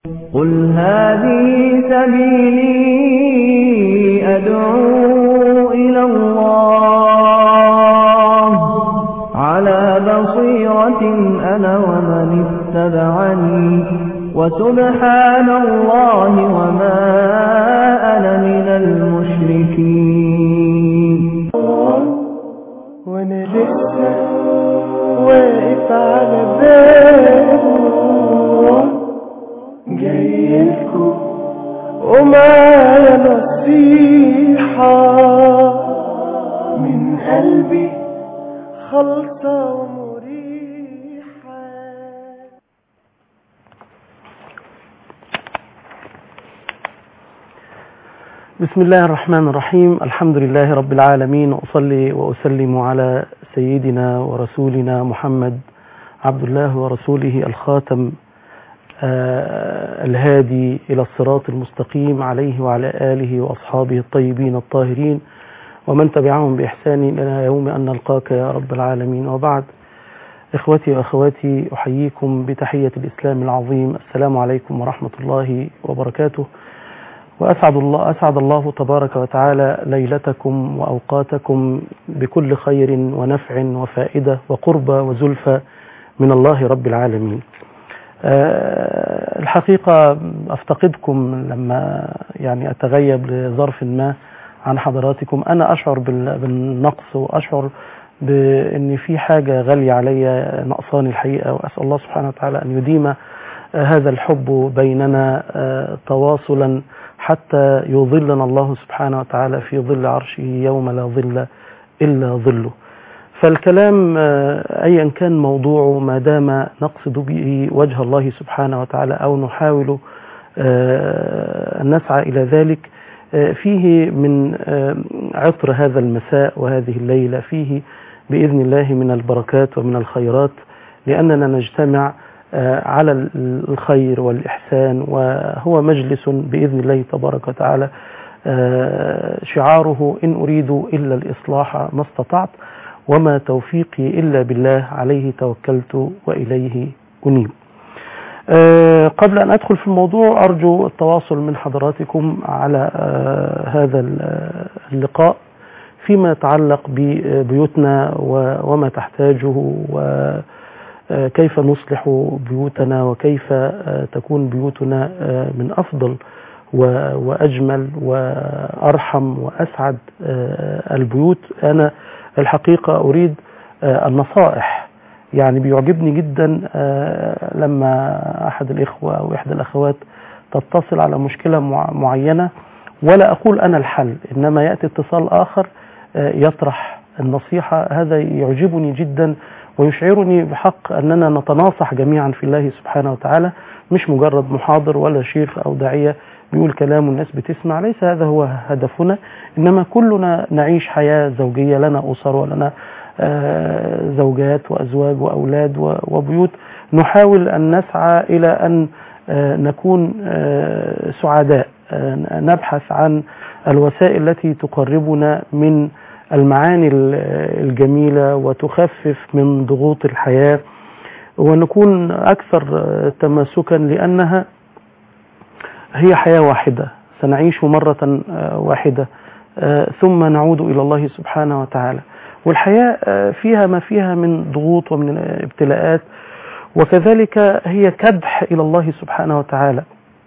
قل هذه سبيلي أدعو إلى الله على بصيرة أنا ومن اتبعني وسبحان الله وما أنا من المشركين وانا لسه واقف على بابه جايلكوا ومعايا نصيحة من قلبي خالصة ومريحة بسم الله الرحمن الرحيم الحمد لله رب العالمين وأصلي وأسلم على سيدنا ورسولنا محمد عبد الله ورسوله الخاتم آه الهادي إلى الصراط المستقيم عليه وعلى آله وأصحابه الطيبين الطاهرين ومن تبعهم بإحسان إلى يوم أن نلقاك يا رب العالمين وبعد إخوتي وأخواتي أحييكم بتحية الإسلام العظيم السلام عليكم ورحمة الله وبركاته وأسعد الله أسعد الله تبارك وتعالى ليلتكم وأوقاتكم بكل خير ونفع وفائدة وقربى وزلفى من الله رب العالمين. أه الحقيقة أفتقدكم لما يعني أتغيب لظرف ما عن حضراتكم أنا أشعر بالنقص وأشعر بأن في حاجة غالية علي نقصان الحقيقة وأسأل الله سبحانه وتعالى أن يديم هذا الحب بيننا أه تواصلا حتى يظلنا الله سبحانه وتعالى في ظل عرشه يوم لا ظل إلا ظله فالكلام أيا كان موضوعه ما دام نقصد به وجه الله سبحانه وتعالى أو نحاول أن نسعى إلى ذلك فيه من عطر هذا المساء وهذه الليلة فيه بإذن الله من البركات ومن الخيرات لأننا نجتمع على الخير والإحسان وهو مجلس بإذن الله تبارك وتعالى شعاره إن أريد إلا الإصلاح ما استطعت وما توفيقي إلا بالله عليه توكلت وإليه أنيب قبل أن أدخل في الموضوع أرجو التواصل من حضراتكم على هذا اللقاء فيما يتعلق ببيوتنا وما تحتاجه و كيف نصلح بيوتنا وكيف تكون بيوتنا من افضل واجمل وارحم واسعد البيوت انا الحقيقه اريد النصائح يعني بيعجبني جدا لما احد الاخوه او احدى الاخوات تتصل على مشكله معينه ولا اقول انا الحل انما ياتي اتصال اخر يطرح النصيحه هذا يعجبني جدا ويشعرني بحق أننا نتناصح جميعا في الله سبحانه وتعالى مش مجرد محاضر ولا شيخ أو داعية بيقول كلام والناس بتسمع ليس هذا هو هدفنا إنما كلنا نعيش حياة زوجية لنا أسر ولنا زوجات وأزواج وأولاد وبيوت نحاول أن نسعى إلى أن نكون سعداء نبحث عن الوسائل التي تقربنا من المعاني الجميلة وتخفف من ضغوط الحياة ونكون أكثر تماسكا لأنها هي حياة واحدة سنعيش مرة واحدة ثم نعود إلى الله سبحانه وتعالى والحياة فيها ما فيها من ضغوط ومن الابتلاءات وكذلك هي كدح إلى الله سبحانه وتعالى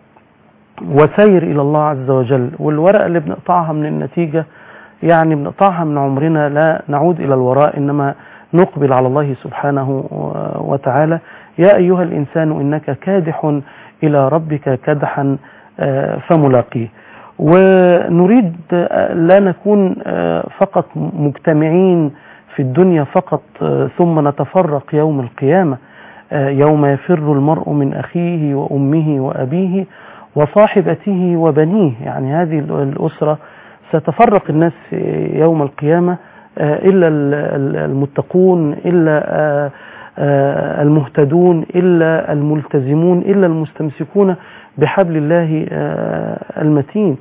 وسير إلى الله عز وجل والورقة اللي بنقطعها من النتيجة يعني بنقطعها من عمرنا لا نعود إلى الوراء إنما نقبل على الله سبحانه وتعالى يا أيها الإنسان إنك كادح إلى ربك كدحا فملاقيه ونريد لا نكون فقط مجتمعين في الدنيا فقط ثم نتفرق يوم القيامة يوم يفر المرء من أخيه وأمه وأبيه وصاحبته وبنيه يعني هذه الأسرة ستفرق الناس يوم القيامة إلا المتقون إلا المهتدون إلا الملتزمون إلا المستمسكون بحبل الله المتين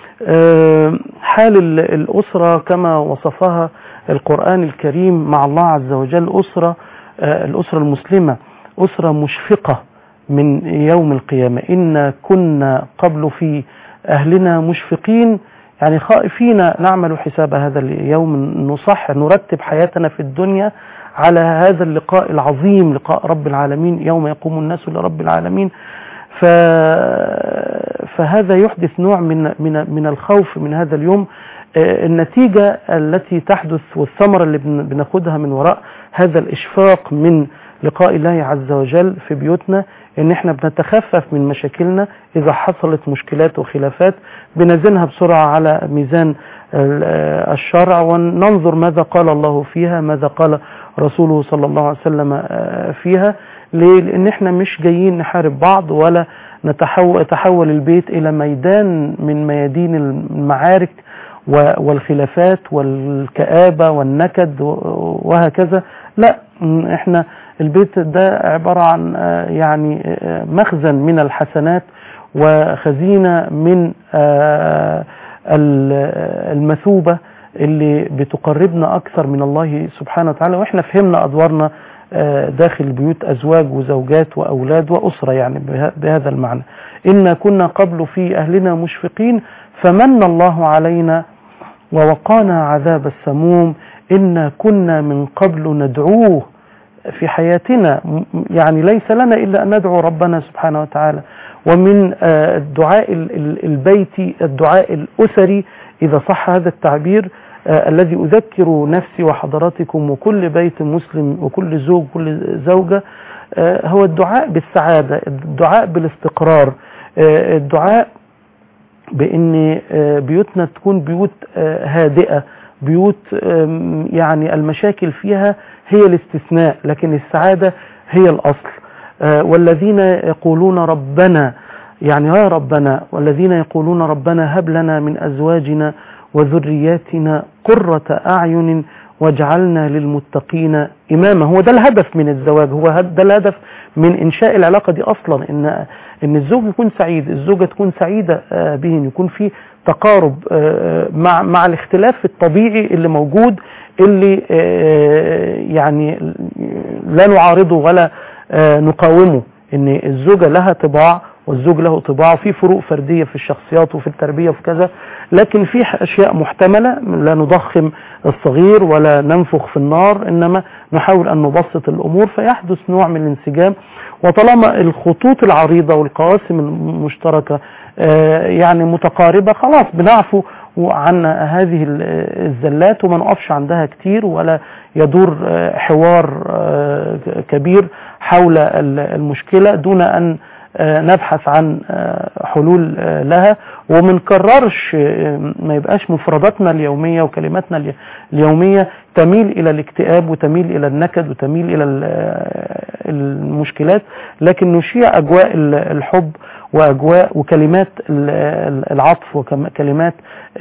حال الأسرة كما وصفها القرآن الكريم مع الله عز وجل أسرة الأسرة المسلمة أسرة مشفقة من يوم القيامة إن كنا قبل في أهلنا مشفقين يعني خائفين نعمل حساب هذا اليوم نصح نرتب حياتنا في الدنيا على هذا اللقاء العظيم لقاء رب العالمين يوم يقوم الناس لرب العالمين ف... فهذا يحدث نوع من من من الخوف من هذا اليوم آه، النتيجة التي تحدث والثمرة اللي بن- بناخدها من وراء هذا الإشفاق من لقاء الله عز وجل في بيوتنا ان احنا بنتخفف من مشاكلنا اذا حصلت مشكلات وخلافات بنزنها بسرعة على ميزان ال- آه، الشرع وننظر ماذا قال الله فيها ماذا قال رسوله صلى الله عليه وسلم آه، فيها ليه؟ لان احنا مش جايين نحارب بعض ولا نتحول يتحول البيت الى ميدان من ميادين المعارك و- والخلافات والكآبة والنكد و- وهكذا لا م- احنا البيت ده عبارة عن آه، يعني آه، مخزن من الحسنات وخزينة من آه، ال- المثوبة اللي بتقربنا أكثر من الله سبحانه وتعالى وإحنا فهمنا أدوارنا آه، داخل البيوت أزواج وزوجات وأولاد وأسرة يعني بها- بهذا المعنى إنا كنا قبل في أهلنا مشفقين فمن الله علينا ووقانا عذاب السموم إنا كنا من قبل ندعوه في حياتنا م- يعني ليس لنا إلا أن ندعو ربنا سبحانه وتعالى ومن آه، الدعاء ال- ال- البيتي الدعاء الأسري إذا صح هذا التعبير آه، الذي أذكر نفسي وحضراتكم وكل بيت مسلم وكل زوج وكل زوجة آه، هو الدعاء بالسعادة الدعاء بالاستقرار آه، الدعاء بان آه، بيوتنا تكون بيوت آه، هادئه بيوت آم، يعني المشاكل فيها هي الاستثناء لكن السعاده هي الاصل آه، والذين يقولون ربنا يعني يا ربنا والذين يقولون ربنا هب لنا من ازواجنا وذرياتنا قرة اعين واجعلنا للمتقين اماما هو ده الهدف من الزواج هو هد- ده الهدف من انشاء العلاقه دي اصلا ان ان الزوج يكون سعيد الزوجه تكون سعيده آه، به إن يكون في تقارب آه، مع مع الاختلاف الطبيعي اللي موجود اللي آه، يعني لا نعارضه ولا آه، نقاومه ان الزوجه لها طباع والزوج له طباع في فروق فرديه في الشخصيات وفي التربيه وفي كذا لكن في اشياء محتمله لا نضخم الصغير ولا ننفخ في النار انما نحاول ان نبسط الامور فيحدث نوع من الانسجام وطالما الخطوط العريضه والقواسم المشتركه آه، يعني متقاربه خلاص بنعفو عن هذه ال- الزلات وما نقفش عندها كتير ولا يدور آه، حوار آه، كبير حول ال- المشكله دون ان آه، نبحث عن آه، حلول آه، لها وما نكررش آه، ما يبقاش مفرداتنا اليوميه وكلماتنا الي- اليوميه تميل الى الاكتئاب وتميل الى النكد وتميل الى ال- آه، المشكلات لكن نشيع اجواء ال- الحب واجواء وكلمات ال- ال- العطف وكلمات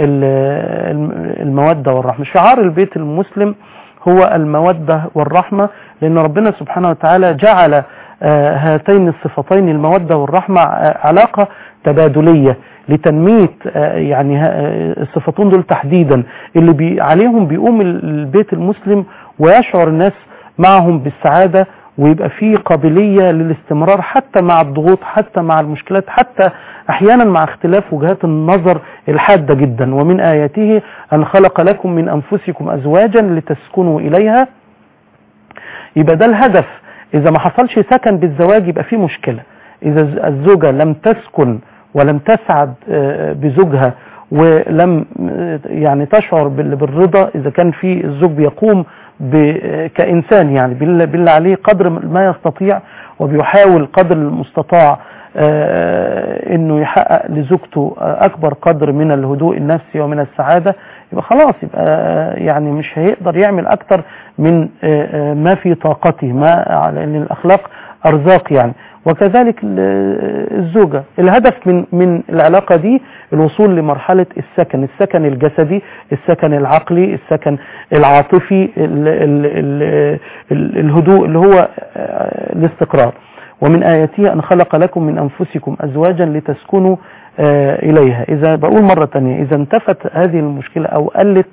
الموده والرحمه شعار البيت المسلم هو الموده والرحمه لان ربنا سبحانه وتعالى جعل آه، هاتين الصفتين المودة والرحمة آه، علاقة تبادلية لتنمية آه، يعني ها- آه، الصفتين دول تحديدا اللي بي عليهم بيقوم ال- البيت المسلم ويشعر الناس معهم بالسعادة ويبقى في قابلية للاستمرار حتى مع الضغوط حتى مع المشكلات حتى أحيانا مع اختلاف وجهات النظر الحادة جدا ومن آياته أن خلق لكم من أنفسكم أزواجا لتسكنوا إليها يبقى ده الهدف إذا ما حصلش سكن بالزواج يبقى في مشكلة إذا الز- الزوجة لم تسكن ولم تسعد آه، بزوجها ولم آه، يعني تشعر بال- بالرضا إذا كان في الزوج بيقوم ب- كإنسان يعني بالله بالله عليه قدر ما يستطيع وبيحاول قدر المستطاع آه، انه يحقق لزوجته آه، اكبر قدر من الهدوء النفسي ومن السعاده يبقى خلاص يبقى آه، يعني مش هيقدر يعمل اكتر من آه، آه، ما في طاقته ما لان الاخلاق ارزاق يعني وكذلك ال- الزوجه الهدف من من العلاقه دي الوصول لمرحله السكن السكن الجسدي السكن العقلي السكن العاطفي ال ال ال ال الهدوء اللي هو آه، الاستقرار ومن آياته أن خلق لكم من أنفسكم أزواجا لتسكنوا آه، إليها إذا بقول مرة تانية إذا انتفت هذه المشكلة أو قلت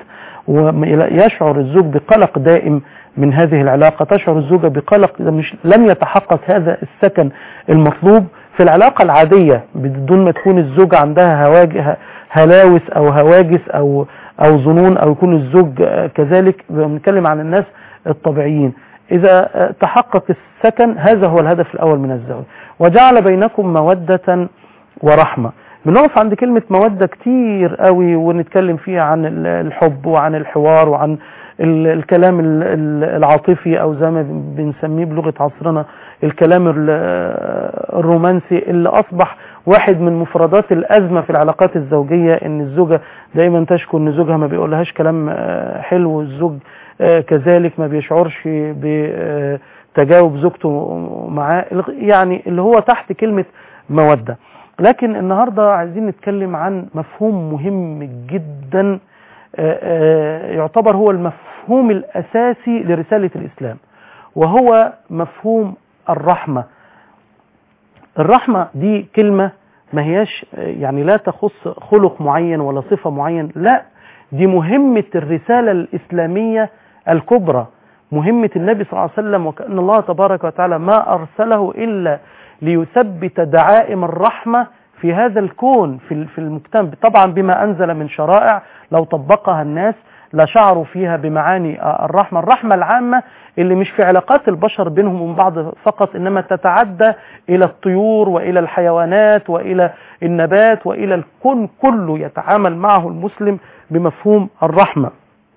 ويشعر الزوج بقلق دائم من هذه العلاقة تشعر الزوجة بقلق إذا مش لم يتحقق هذا السكن المطلوب في العلاقة العادية بدون ما تكون الزوجة عندها هواج هلاوس أو هواجس أو أو ظنون أو يكون الزوج آه، كذلك بنتكلم عن الناس الطبيعيين إذا آه، تحقق السكن هذا هو الهدف الأول من الزواج وجعل بينكم مودة ورحمة بنقف عند كلمة مودة كتير قوي ونتكلم فيها عن ال- الحب وعن الحوار وعن ال- الكلام ال- ال- العاطفي أو زي ما بنسميه بلغة عصرنا الكلام ال- الرومانسي اللي أصبح واحد من مفردات الأزمة في العلاقات الزوجية إن الزوجة دايما تشكو إن زوجها ما بيقولهاش كلام آه، حلو والزوج آه، كذلك ما بيشعرش بتجاوب زوجته معاه يعني اللي هو تحت كلمة مودة لكن النهاردة عايزين نتكلم عن مفهوم مهم جدا آه، آه، يعتبر هو المفهوم الأساسي لرسالة الإسلام وهو مفهوم الرحمة الرحمة دي كلمة ما هياش آه، يعني لا تخص خلق معين ولا صفة معين لا دي مهمة الرسالة الإسلامية الكبرى مهمة النبي صلى الله عليه وسلم وكأن الله تبارك وتعالى ما أرسله إلا ليثبت دعائم الرحمة في هذا الكون في في المجتمع طبعا بما أنزل من شرائع لو طبقها الناس لشعروا فيها بمعاني الرحمة الرحمة العامة اللي مش في علاقات البشر بينهم وبين بعض فقط إنما تتعدى إلى الطيور وإلى الحيوانات وإلى النبات وإلى الكون كله يتعامل معه المسلم بمفهوم الرحمة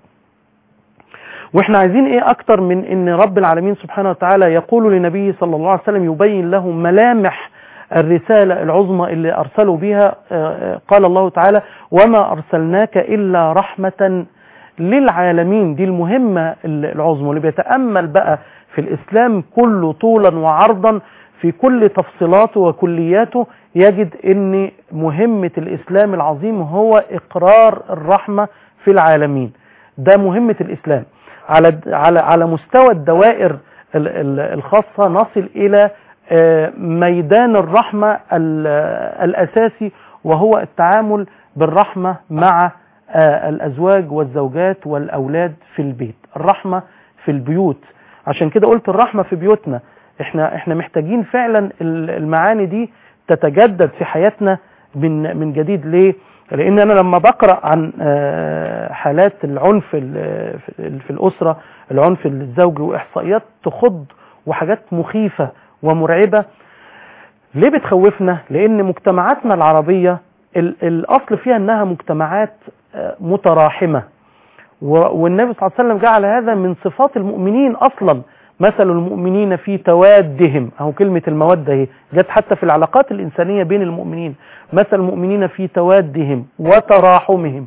واحنا عايزين ايه اكتر من ان رب العالمين سبحانه وتعالى يقول لنبيه صلى الله عليه وسلم يبين له ملامح الرسالة العظمى اللي أرسلوا بها آه، آه، قال الله تعالى وما أرسلناك إلا رحمة للعالمين دي المهمة العظمى اللي بيتأمل بقى في الإسلام كله طولا وعرضا في كل تفصيلاته وكلياته يجد ان مهمة الإسلام العظيم هو إقرار الرحمة في العالمين ده مهمة الإسلام على على على مستوى الدوائر ال- ال- الخاصة نصل إلى آه، ميدان الرحمة ال- الأساسي وهو التعامل بالرحمة مع آه، الأزواج والزوجات والأولاد في البيت الرحمة في البيوت عشان كده قلت الرحمة في بيوتنا احنا احنا محتاجين فعلا ال- المعاني دي تتجدد في حياتنا من من جديد ليه؟ لان انا لما بقرا عن آه، حالات العنف ال- في في الاسره العنف الزوجي واحصائيات تخض وحاجات مخيفه ومرعبه ليه بتخوفنا لان مجتمعاتنا العربيه ال- الاصل فيها انها مجتمعات آه، متراحمه و- والنبي صلى الله عليه وسلم جعل هذا من صفات المؤمنين اصلا مثل المؤمنين في توادهم اهو كلمه الموده اهي جت حتى في العلاقات الانسانيه بين المؤمنين مثل المؤمنين في توادهم وتراحمهم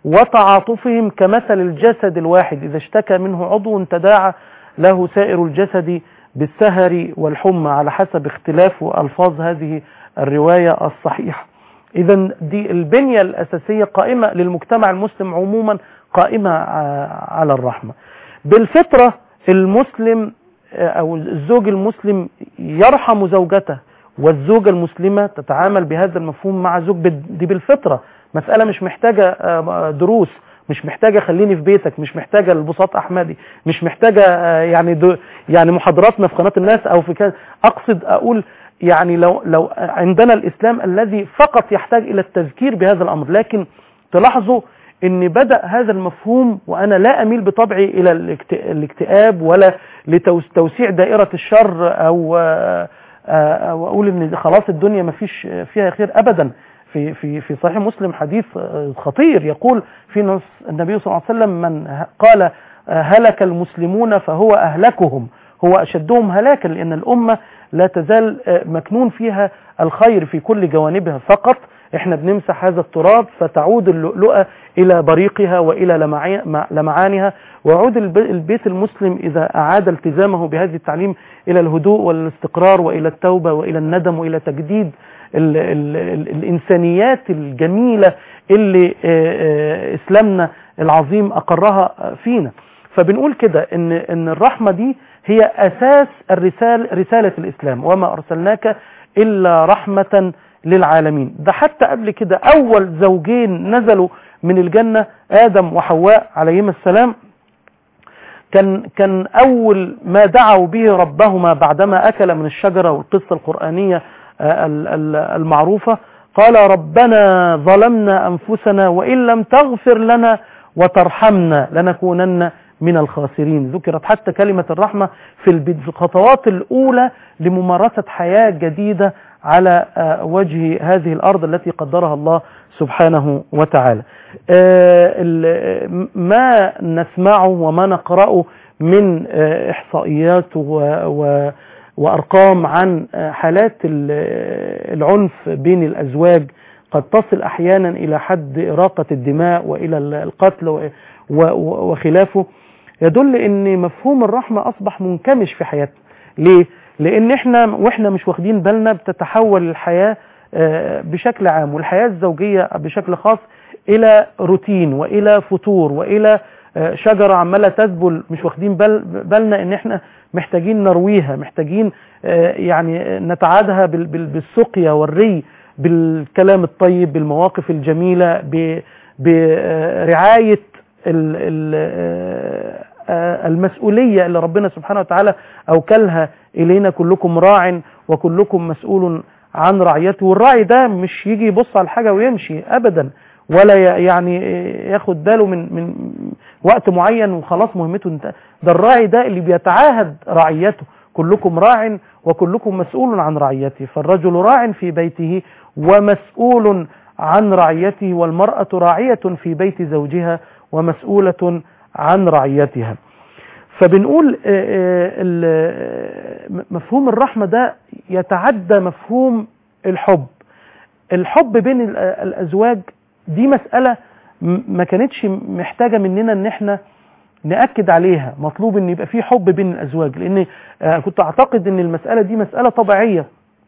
وتعاطفهم كمثل الجسد الواحد اذا اشتكى منه عضو تداعى له سائر الجسد بالسهر والحمى على حسب اختلاف الفاظ هذه الروايه الصحيحه اذا دي البنيه الاساسيه قائمه للمجتمع المسلم عموما قائمه ع- على الرحمه بالفطره المسلم آه، او الزوج المسلم يرحم زوجته والزوجه المسلمه تتعامل بهذا المفهوم مع زوج بال- دي بالفطره مساله مش محتاجه آه، دروس مش محتاجه خليني في بيتك مش محتاجه البساط احمدي مش محتاجه آه، يعني دو يعني محاضراتنا في قناه الناس او في كذا اقصد اقول يعني لو لو عندنا الاسلام الذي فقط يحتاج الى التذكير بهذا الامر لكن تلاحظوا ان بدا هذا المفهوم وانا لا اميل بطبعي الى الاكت- الاكتئاب ولا لتوسيع دائره الشر او آه، آه، او اقول ان خلاص الدنيا ما فيش فيها خير ابدا في في في صحيح مسلم حديث آه، خطير يقول في نص النبي صلى الله عليه وسلم من ه- قال آه، هلك المسلمون فهو اهلكهم هو اشدهم هلاكا لان الامه لا تزال آه، مكنون فيها الخير في كل جوانبها فقط احنا بنمسح هذا التراب فتعود اللؤلؤة الى بريقها والى لمعي- مع- لمعانها ويعود الب- البيت المسلم اذا اعاد التزامه بهذه التعليم الى الهدوء والاستقرار والى التوبة والى الندم والى تجديد ال ال ال الانسانيات الجميلة اللي آه، آه، اسلامنا العظيم اقرها آه، فينا فبنقول كده ان ان الرحمة دي هي اساس الرسالة رسالة الاسلام وما ارسلناك الا رحمة للعالمين ده حتى قبل كده أول زوجين نزلوا من الجنة آدم وحواء عليهما السلام كان كان أول ما دعوا به ربهما بعدما أكل من الشجرة والقصة القرآنية آه، ال- ال- المعروفة قال ربنا ظلمنا أنفسنا وإن لم تغفر لنا وترحمنا لنكونن من الخاسرين ذكرت حتى كلمة الرحمة في البد- في الخطوات الأولى لممارسة حياة جديدة على آه، وجه هذه الأرض التي قدرها الله سبحانه وتعالى آه، ال- ما نسمعه وما نقرأه من آه، إحصائيات و- و- وأرقام عن آه، حالات ال- العنف بين الأزواج قد تصل أحيانا إلى حد إراقة الدماء وإلى ال- القتل و- و- وخلافه يدل ان مفهوم الرحمة اصبح منكمش في حياتنا ليه لان احنا واحنا مش واخدين بالنا بتتحول الحياة آه، بشكل عام والحياة الزوجية بشكل خاص الى روتين والى فتور والى آه، شجرة عمالة تذبل مش واخدين بال بالنا ان احنا محتاجين نرويها محتاجين آه، يعني نتعادها بال- بال- بالسقيا والري بالكلام الطيب بالمواقف الجميلة ب- برعاية ال- ال- آه، آه، المسؤولية اللي ربنا سبحانه وتعالى أوكلها إلينا كلكم راع وكلكم مسؤول عن رعيته والراعي ده مش يجي يبص على الحاجة ويمشي أبدا ولا ي- يعني ياخد باله من من وقت معين وخلاص مهمته انتهت ده الراعي ده اللي بيتعاهد رعيته كلكم راع وكلكم مسؤول عن رعيته فالرجل راع في بيته ومسؤول عن رعيته والمرأة راعية في بيت زوجها ومسؤولة عن رعيتها فبنقول آه، آه، ال- آه، مفهوم الرحمة ده يتعدى مفهوم الحب الحب بين ال- الأزواج دي مسألة م- ما كانتش محتاجة مننا ان احنا نأكد عليها مطلوب ان يبقى في حب بين الأزواج لان آه، كنت اعتقد ان المسألة دي مسألة طبيعية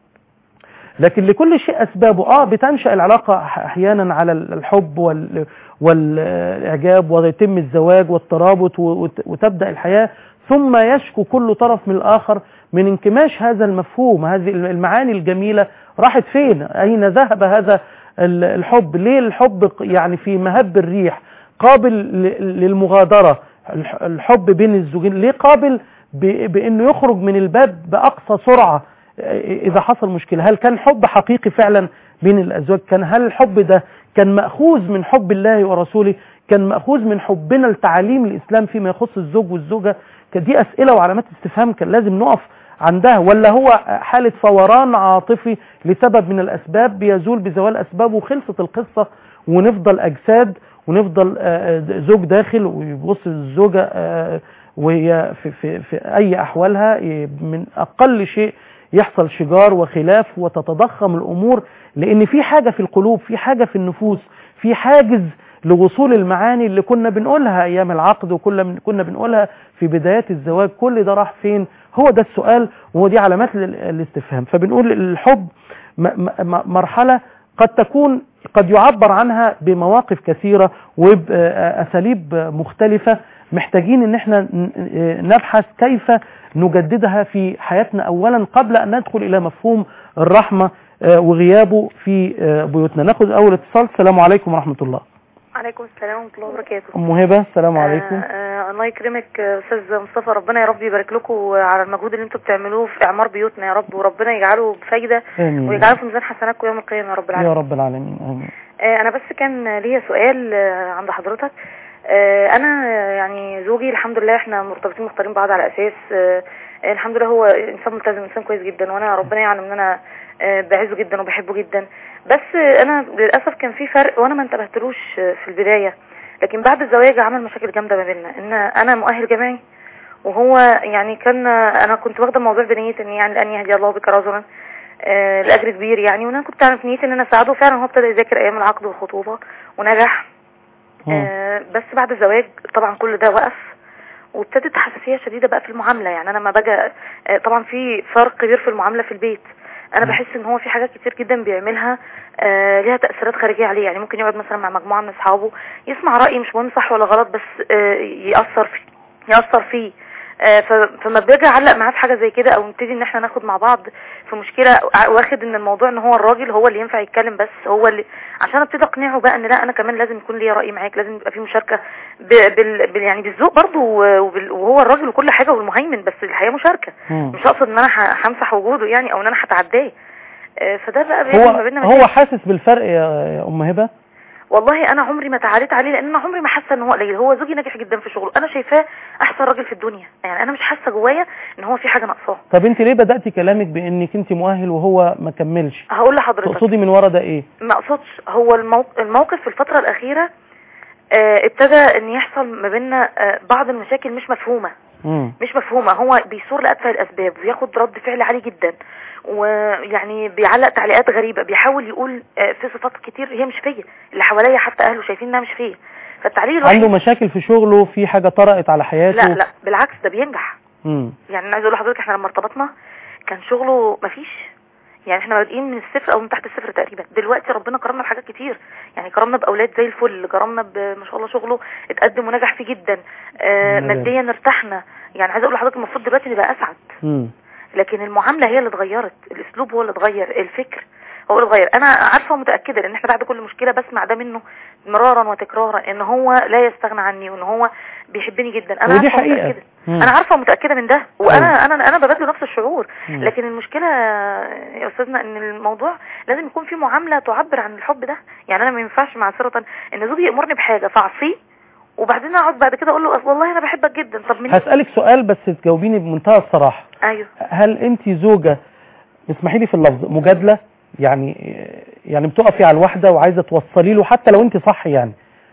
لكن لكل شيء أسبابه آه بتنشأ العلاقة أح- أحيانا على ال- الحب وال والإعجاب ويتم الزواج والترابط و- وت- وتبدأ الحياة ثم يشكو كل طرف من الآخر من انكماش هذا المفهوم هذه المعاني الجميلة راحت فين أين ذهب هذا ال- الحب ليه الحب ق- يعني في مهب الريح قابل ل- للمغادرة الح- الحب بين الزوجين ليه قابل ب- بأنه يخرج من الباب بأقصى سرعة إذا حصل مشكلة هل كان حب حقيقي فعلا بين الأزواج كان هل الحب ده كان مأخوذ من حب الله ورسوله كان مأخوذ من حبنا لتعاليم الإسلام فيما يخص الزوج والزوجة كان دي أسئلة وعلامات استفهام كان لازم نقف عندها ولا هو حالة فوران عاطفي لسبب من الأسباب بيزول بزوال أسبابه وخلصت القصة ونفضل أجساد ونفضل آه، آه، زوج داخل ويبص الزوجة آه، وهي في, في, في أي أحوالها ي- من أقل شيء يحصل شجار وخلاف وتتضخم الأمور لأن في حاجة في القلوب في حاجة في النفوس في حاجز لوصول المعاني اللي كنا بنقولها أيام العقد وكل كنا بنقولها في بدايات الزواج كل ده راح فين هو ده السؤال وهو دي علامات لل- الاستفهام فبنقول الحب م- م- مرحلة قد تكون قد يعبر عنها بمواقف كثيرة وبأساليب مختلفة محتاجين ان احنا ن- نبحث كيف نجددها في حياتنا اولا قبل ان ندخل الى مفهوم الرحمة آه، وغيابه في آه، بيوتنا ناخذ اول اتصال السلام عليكم ورحمة الله عليكم السلام ورحمة الله وبركاته ام هبة السلام عليكم آه آه الله يكرمك آه، استاذ مصطفى ربنا يا رب يبارك لكم على المجهود اللي انتم بتعملوه في اعمار بيوتنا يا رب وربنا يجعله بفايده امين ويجعله في ميزان حسناتكم يوم القيامه يا رب يا العالمين رب العالمين امين آه انا بس كان ليا سؤال آه عند حضرتك آه انا آه، يعني زوجي الحمد لله احنا مرتبطين مختارين بعض على اساس آه آه، الحمد لله هو انسان ملتزم انسان كويس جدا وانا ربنا يعلم ان انا آه بعزه جدا وبحبه جدا بس آه انا للاسف كان في فرق وانا ما انتبهتلوش آه، في البدايه لكن بعد الزواج عمل مشاكل جامده ما بيننا ان انا مؤهل جامعي وهو يعني كان انا كنت واخده الموضوع بنيه ان يعني ان يهدي الله بك رجلا آه، لاجر كبير يعني وانا كنت عارف نيتي ان انا اساعده فعلا هو ابتدى يذاكر ايام العقد والخطوبه ونجح آه، بس بعد الزواج طبعا كل ده وقف وابتدت حساسيه شديده بقى في المعامله يعني انا ما باجي آه، طبعا في فرق كبير في المعامله في البيت انا بحس ان هو في حاجات كتير جدا بيعملها آه ليها تاثيرات خارجيه عليه يعني ممكن يقعد مثلا مع مجموعه من اصحابه يسمع راي مش مهم صح ولا غلط بس آه ياثر فيه ياثر فيه آه، ف- فما باجي اعلق معاه في حاجه زي كده او نبتدي ان احنا ناخد مع بعض في مشكله ع- واخد ان الموضوع ان هو الراجل هو اللي ينفع يتكلم بس هو اللي عشان ابتدي اقنعه بقى ان لا انا كمان لازم يكون ليا راي معاك لازم يبقى في مشاركه ب... بال... بال... يعني بالذوق برضه وبال... وهو الراجل وكل حاجه والمهيمن بس الحياه مشاركه مم. مش اقصد ان انا ه- همسح وجوده يعني او ان انا هتعداه آه، فده بقى بيعمل ما هو بيننا هو مشاكل. حاسس بالفرق يا يا ام هبه والله انا عمري ما تعاليت عليه لان انا عمري ما حاسه ان هو قليل هو زوجي ناجح جدا في شغله انا شايفاه احسن راجل في الدنيا يعني انا مش حاسه جوايا ان هو في حاجه ناقصاه طب انت ليه بداتي كلامك بانك انت مؤهل وهو ما كملش هقول لحضرتك تقصدي من ورا ده ايه ما اقصدش هو الموق- الموقف في الفتره الاخيره آه، ابتدى ان يحصل ما بيننا آه، بعض المشاكل مش مفهومه مم. مش مفهومه هو بيثور لاتفه الاسباب وياخد رد فعل عالي جدا ويعني بيعلق تعليقات غريبه بيحاول يقول آه، في صفات كتير هي مش فيا اللي حواليا حتى اهله شايفين انها مش فيا فالتعليق الوحيد عنده مشاكل في شغله في حاجه طرقت على حياته لا لا بالعكس ده بينجح مم. يعني انا عايزه اقول لحضرتك احنا لما ارتبطنا كان شغله مفيش يعني احنا بادئين من الصفر او من تحت الصفر تقريبا دلوقتي ربنا كرمنا بحاجات كتير يعني كرمنا باولاد زي الفل كرمنا ب- ما شاء الله شغله اتقدم ونجح فيه جدا آه نعم. ماديا ارتحنا يعني عايزه اقول لحضرتك المفروض دلوقتي نبقى اسعد مم. لكن المعامله هي اللي اتغيرت الاسلوب هو اللي اتغير الفكر هو اللي اتغير انا عارفه ومتاكده لان احنا بعد كل مشكله بسمع ده منه مرارا وتكرارا ان هو لا يستغنى عني وان هو بيحبني جدا انا ودي عارفه حقيقة. ومتاكده مم. انا عارفه ومتاكده من ده وانا انا انا ببادله نفس الشعور مم. لكن المشكله يا استاذنا ان الموضوع لازم يكون في معامله تعبر عن الحب ده يعني انا ما ينفعش معذره ان زوجي يامرني بحاجه فاعصيه وبعدين اقعد بعد كده اقول له أصل والله انا بحبك جدا طب من هسالك سؤال بس تجاوبيني بمنتهى الصراحه ايوه هل انت زوجه اسمحي لي في اللفظ مجادله يعني يعني بتقفي على الواحده وعايزه توصلي له حتى لو انت صح يعني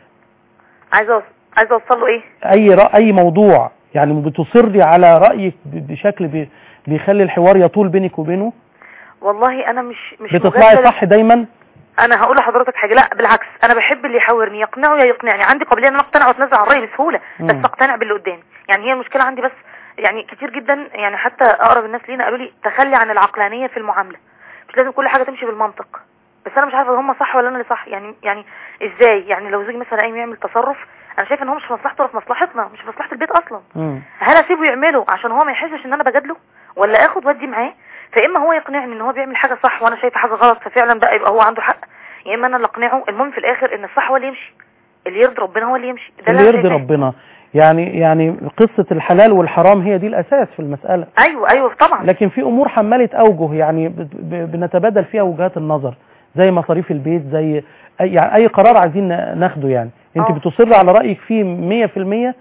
عايزه أوص- عايزه اوصل له ايه اي رأي اي موضوع يعني بتصري على رايك ب- بشكل بي- بيخلي الحوار يطول بينك وبينه والله انا مش مش بتطلعي مجادلة. صح دايما انا هقول لحضرتك حاجه لا بالعكس انا بحب اللي يحاورني يقنعه يا يقنعني عندي قابليه ان انا اقتنع واتنازل عن رايي بسهوله بس مم. اقتنع باللي قدامي يعني هي المشكله عندي بس يعني كتير جدا يعني حتى اقرب الناس لينا قالوا لي تخلي عن العقلانيه في المعامله مش لازم كل حاجه تمشي بالمنطق بس انا مش عارفه هم صح ولا انا اللي صح يعني يعني ازاي يعني لو زوجي مثلا قايم يعمل تصرف انا شايفه ان هو مش في مصلحته ولا في مصلحتنا مش في مصلحه البيت اصلا مم. هل اسيبه يعمله عشان هو ما يحسش ان انا بجادله ولا اخد ودي معاه فاما هو يقنعني ان هو بيعمل حاجه صح وانا شايفه حاجه غلط ففعلا بقى يبقى هو عنده حق يا اما انا اللي اقنعه المهم في الاخر ان الصح هو اللي يمشي اللي يرضي ربنا هو اللي يمشي ده اللي أنا يرضي شايفاه. ربنا يعني يعني قصة الحلال والحرام هي دي الأساس في المسألة ايوه ايوه طبعا لكن في أمور حمالة أوجه يعني ب- ب- بنتبادل فيها وجهات النظر زي مصاريف البيت زي أي, يعني أي قرار عايزين ن- ناخده يعني أنت آه. بتصر على رأيك فيه مية في المية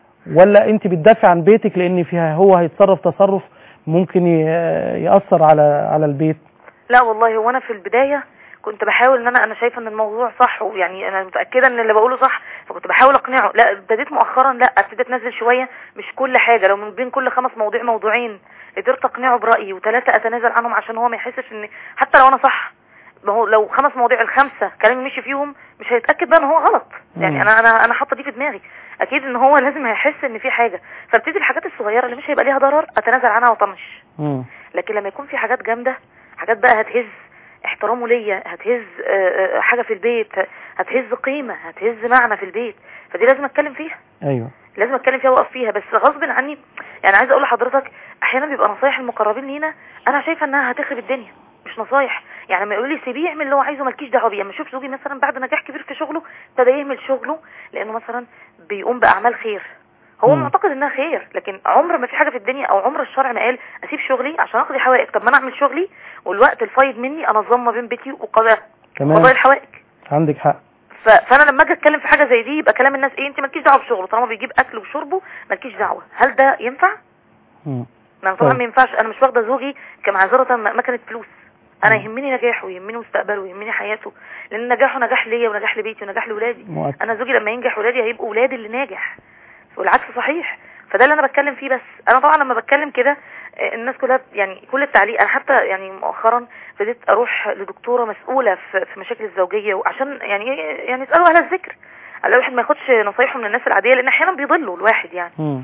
ولا أنت بتدافع عن بيتك لأن فيها هو هيتصرف تصرف ممكن ي- يأثر على على البيت لا والله هو انا في البدايه كنت بحاول ان انا انا شايفه ان الموضوع صح ويعني انا متاكده ان اللي بقوله صح فكنت بحاول اقنعه لا ابتديت مؤخرا لا ابتديت انزل شويه مش كل حاجه لو من بين كل خمس مواضيع موضوعين قدرت اقنعه برايي وثلاثه اتنازل عنهم عشان هو ما يحسش ان حتى لو انا صح ما هو لو خمس مواضيع الخمسه كلامي مشي فيهم مش هيتاكد بقى ان هو غلط يعني مم. انا انا انا حاطه دي في دماغي اكيد ان هو لازم هيحس ان في حاجه فابتدي الحاجات الصغيره اللي مش هيبقى ليها ضرر اتنازل عنها واطنش مم. لكن لما يكون في حاجات جامده حاجات بقى هتهز احترامه ليا هتهز آه، آه، حاجه في البيت هتهز قيمه هتهز معنى في البيت فدي لازم اتكلم فيها أيوه لازم اتكلم فيها واقف فيها بس غصب عني يعني عايزه اقول لحضرتك احيانا بيبقى نصايح المقربين لينا انا شايفه انها هتخرب الدنيا مش نصايح يعني لما يقولوا لي سيبيه يعمل اللي هو عايزه مالكيش دعوه بيه اما اشوف زوجي مثلا بعد نجاح كبير في شغله ابتدى يهمل شغله لانه مثلا بيقوم باعمال خير هو مم. معتقد انها خير لكن عمر ما في حاجه في الدنيا او عمر الشرع ما قال اسيب شغلي عشان اقضي حوائج طب ما انا اعمل شغلي والوقت الفايض مني انظم ما بين بيتي وقضاء تمام قضاء الحوائج عندك حق ف... فانا لما اجي اتكلم في حاجه زي دي يبقى كلام الناس ايه انت مالكيش دعوه بشغله طالما بيجيب اكل وشربه مالكيش دعوه هل ده ينفع مم. ما طبعا طيب. ما ينفعش انا مش واخده زوجي كمعذره م- مكنه فلوس انا مم. يهمني نجاحه ويهمني مستقبله ويهمني حياته لان نجاحه نجاح ليا ونجاح لبيتي ونجاح لاولادي مؤكد انا زوجي لما ينجح ولادي هيبقوا ولادي اللي ناجح والعكس صحيح فده اللي انا بتكلم فيه بس انا طبعا لما بتكلم كده آه، الناس كلها يعني كل التعليق انا حتى يعني مؤخرا ابتديت اروح لدكتوره مسؤوله في في مشاكل الزوجيه وعشان يعني إيه- يعني يسالوا اهل الذكر على الواحد ما ياخدش نصايحه من الناس العاديه لان احيانا بيضلوا الواحد يعني مم.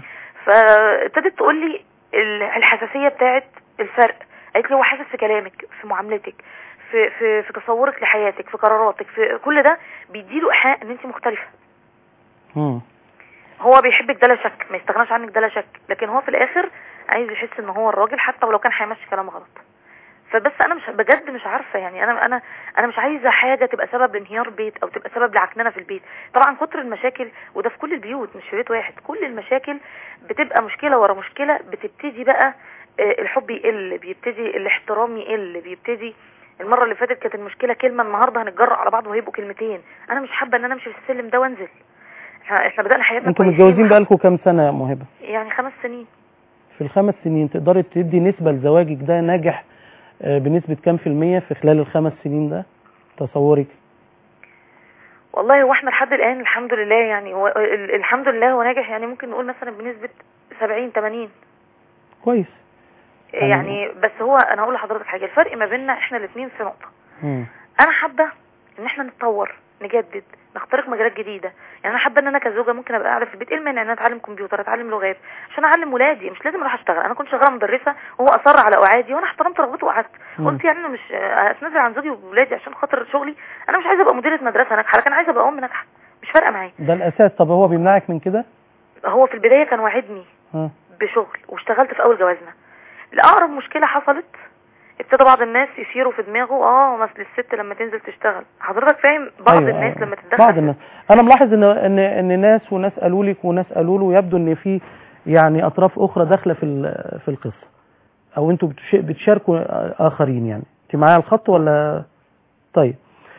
فابتدت تقول لي ال- الحساسيه بتاعت الفرق قالت لي هو حاسس في كلامك في معاملتك في في في تصورك لحياتك في قراراتك في كل ده بيديله ايحاء ان انت مختلفه مم. هو بيحبك ده لا شك ما يستغناش عنك ده لا شك لكن هو في الاخر عايز يحس ان هو الراجل حتى ولو كان هيمشي كلام غلط فبس انا مش بجد مش عارفه يعني انا انا انا مش عايزه حاجه تبقى سبب لانهيار بيت او تبقى سبب لعكننه في البيت طبعا كتر المشاكل وده في كل البيوت مش في بيت واحد كل المشاكل بتبقى مشكله ورا مشكله بتبتدي بقى آه، الحب يقل بيبتدي الاحترام يقل بيبتدي المره اللي فاتت كانت المشكله كلمه النهارده هنتجرأ على بعض وهيبقوا كلمتين انا مش حابه ان انا امشي في السلم ده وانزل احنا احنا بدانا حياتنا انتوا كويسين متجوزين بقالكم كام سنه يا موهبه يعني خمس سنين في الخمس سنين تقدري تدي نسبه لزواجك ده ناجح آه، بنسبه كام في الميه في خلال الخمس سنين ده تصورك والله هو احنا لحد الان الحمد لله يعني هو ال- الحمد لله هو ناجح يعني ممكن نقول مثلا بنسبه 70 80 كويس يعني- يعني بس هو انا هقول لحضرتك حاجه الفرق ما بيننا احنا الاثنين في نقطه مم. انا حابه ان احنا نتطور نجدد نخترق مجالات جديده يعني انا حابه ان انا كزوجه ممكن ابقى قاعده في البيت ايه المانع ان انا اتعلم كمبيوتر اتعلم لغات عشان اعلم ولادي مش لازم اروح اشتغل انا كنت شغاله مدرسه وهو اصر على اعادي وانا احترمت رغبته وقعدت مم. قلت يعني انا مش اتنازل عن زوجي وولادي عشان خاطر شغلي انا مش عايزه ابقى مديره مدرسه ناجحه لكن عايزه ابقى ام ناجحه مش فارقه معايا ده الاساس طب هو بيمنعك من كده هو في البدايه كان واعدني ها بشغل واشتغلت في اول جوازنا الاقرب مشكله حصلت ابتدى بعض الناس يثيروا في دماغه اه مثل الست لما تنزل تشتغل حضرتك فاهم بعض أيوة، الناس أيوة. لما تتدخل بعض الناس انا ملاحظ ان ان ان ناس وناس قالوا لك وناس قالوا له يبدو ان في يعني اطراف اخرى داخله في ال- في القصه او انتوا بتش- بتشاركوا اخرين يعني انت معايا على الخط ولا طيب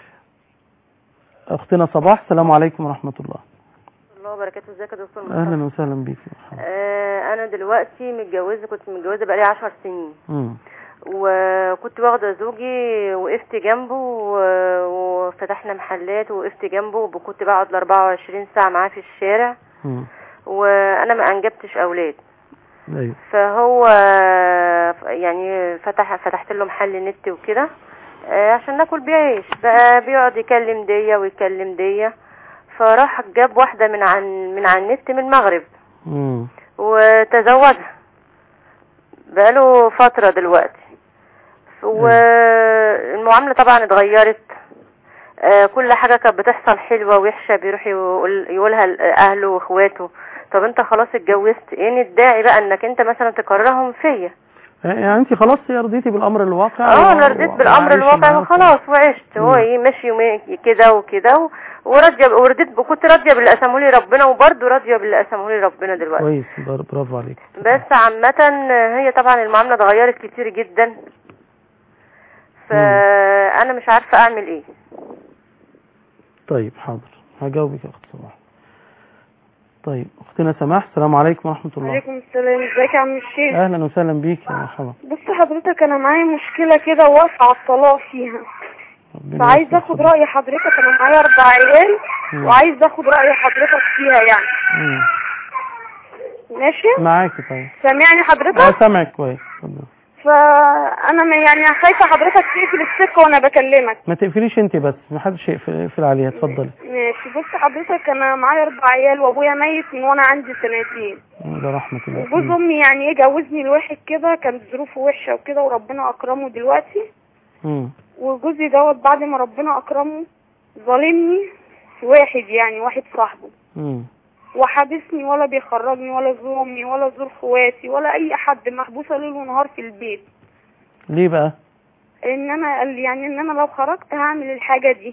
اختنا صباح السلام عليكم ورحمه الله الله وبركاته ازيك يا دكتور مصطفى اهلا وسهلا بيك آه انا دلوقتي متجوزه كنت متجوزه بقالي عشر سنين امم وكنت واخده زوجي وقفت جنبه و- وفتحنا محلات ووقفت جنبه وكنت بقعد ال 24 ساعه معاه في الشارع امم وانا ما انجبتش اولاد ايوه فهو يعني فتح فتحت له محل نت وكده آه، عشان ناكل بعيش بقى بيقعد يكلم دية ويكلم دية فراح جاب واحدة من عن من على النت من المغرب امم وتزوجها بقاله فترة دلوقتي والمعاملة طبعا اتغيرت آه، كل حاجة كانت بتحصل حلوة وحشة بيروح يقول يقولها لأهله واخواته طب انت خلاص اتجوزت ايه الداعي بقى انك انت مثلا تكرههم فيا يعني انت خلاص رضيتي بالامر الواقع اه و- انا رضيت بالامر وعايشة الواقع معاه وخلاص وعشت هو مم. ايه ماشي يومين كده وكده و- وراضيه ورضيت كنت راضيه باللي قسمه لي ربنا وبرضه راضيه باللي قسمه لي ربنا دلوقتي كويس بر- برافو عليك بس عامة هي طبعا المعاملة اتغيرت كتير جدا فأنا مش عارفة أعمل إيه طيب حاضر هجاوبك يا اخت صباح طيب اختنا سماح السلام عليكم ورحمه الله وعليكم السلام ازيك يا عم الشيخ اهلا وسهلا بيك يا مرحبا بص حضرتك انا معايا مشكلة كده واقفة على الطلاق فيها ربنا فعايز يصلح اخد حالك. رأي حضرتك انا معايا اربع عيال مم. وعايز اخد رأي حضرتك فيها يعني مم. ماشي معاكي طيب سامعني اه حضرتك سامعك كويس اتفضل. فانا ما- يعني خايفة حضرتك تقفل السكة وانا بكلمك ما تقفليش انت بس ما حدش يقفل يقفل عليها اتفضلي ماشي بص حضرتك انا معايا اربع عيال وابويا ميت من وانا عندي سنتين ده رحمه الله وجوز مم. امي يعني ايه جوزني لواحد كده كانت ظروفه وحشة وكده وربنا اكرمه دلوقتي مم. وجوزي دوت بعد ما ربنا اكرمه ظالمني في واحد يعني واحد صاحبه مم. وحابسني ولا بيخرجني ولا زور امي ولا زور اخواتي ولا اي حد محبوسه ليل ونهار في البيت ليه بقى ان انا قال لي يعني ان انا لو خرجت هعمل الحاجه دي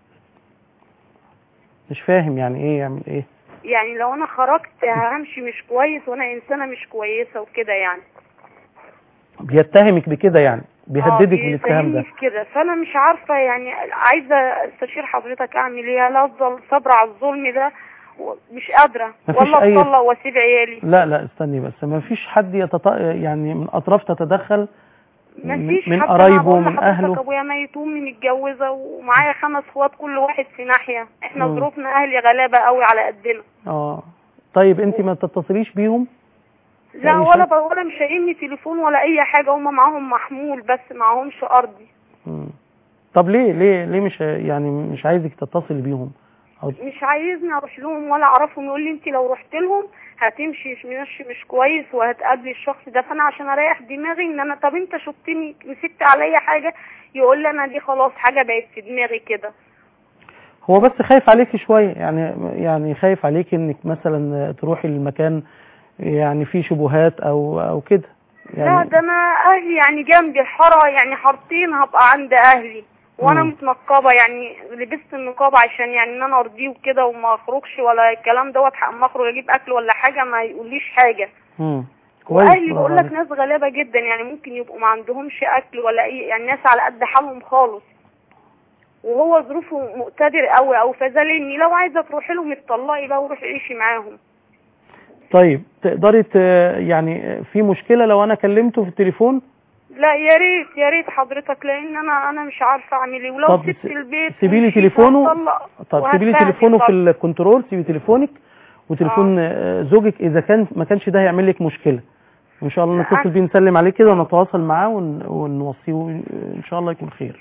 مش فاهم يعني ايه يعمل ايه يعني لو انا خرجت همشي مش كويس وانا انسانه مش كويسه وكده يعني بيتهمك بكده يعني بيهددك آه، بالاتهام ده بيفهمني في كده فانا مش عارفه يعني عايزه استشير حضرتك اعمل ايه هل افضل صابره على الظلم ده و- مش قادره مفيش ولا أي- اتطلق واسيب عيالي لا لا استني بس ما فيش حد يتط... يعني من اطراف تتدخل من- مفيش من حتى قرايبه أنا بقول من لحضرتك اهله ابويا ميت وامي متجوزه ومعايا خمس اخوات كل واحد في ناحيه احنا مم. ظروفنا اهلي غلابه قوي على قدنا اه طيب انت ما تتصليش بيهم لا أي ولا شيء؟ ب- ولا مش شايلني تليفون ولا اي حاجه هم معاهم محمول بس معاهمش ارضي مم. طب ليه ليه ليه مش يعني مش عايزك تتصل بيهم أو مش عايزني اروح لهم ولا اعرفهم يقول لي انت لو رحت لهم هتمشي مش مش كويس وهتقابلي الشخص ده فانا عشان اريح دماغي ان انا طب انت شفتني مسكت عليا حاجه يقول لي انا دي خلاص حاجه بقت في دماغي كده هو بس خايف عليك شويه يعني يعني خايف عليك انك مثلا تروحي المكان يعني فيه شبهات او او كده لا يعني ده انا اهلي يعني جنبي الحاره يعني حارتين هبقى عند اهلي وانا مم. متنقبه يعني لبست النقاب عشان يعني ان انا ارضيه وكده وما اخرجش ولا الكلام دوت اما اخرج اجيب اكل ولا حاجه ما يقوليش حاجه مم. كويس واهلي برافو بقول لك عليك. ناس غلابه جدا يعني ممكن يبقوا ما عندهمش اكل ولا اي يعني ناس على قد حالهم خالص وهو ظروفه مقتدر قوي او فذلني لو عايزه تروحي لهم اتطلقي بقى وروحي عيشي معاهم طيب تقدري ت... يعني في مشكله لو انا كلمته في التليفون لا يا ريت يا ريت حضرتك لان انا انا مش عارفه اعمل ايه ولو طب سبت س- البيت سيبي لي ومشيت تليفونه هتطلق طب سيبي لي وهتبهدل تليفونه في برضه. الكنترول سيبي تليفونك وتليفون آه، زوجك اذا كان ما كانش ده هيعمل لك مشكله ان شاء الله لا، نتصل أنا- بيه نسلم عليه كده ونتواصل معاه ون... ونوصيه ان شاء الله يكون خير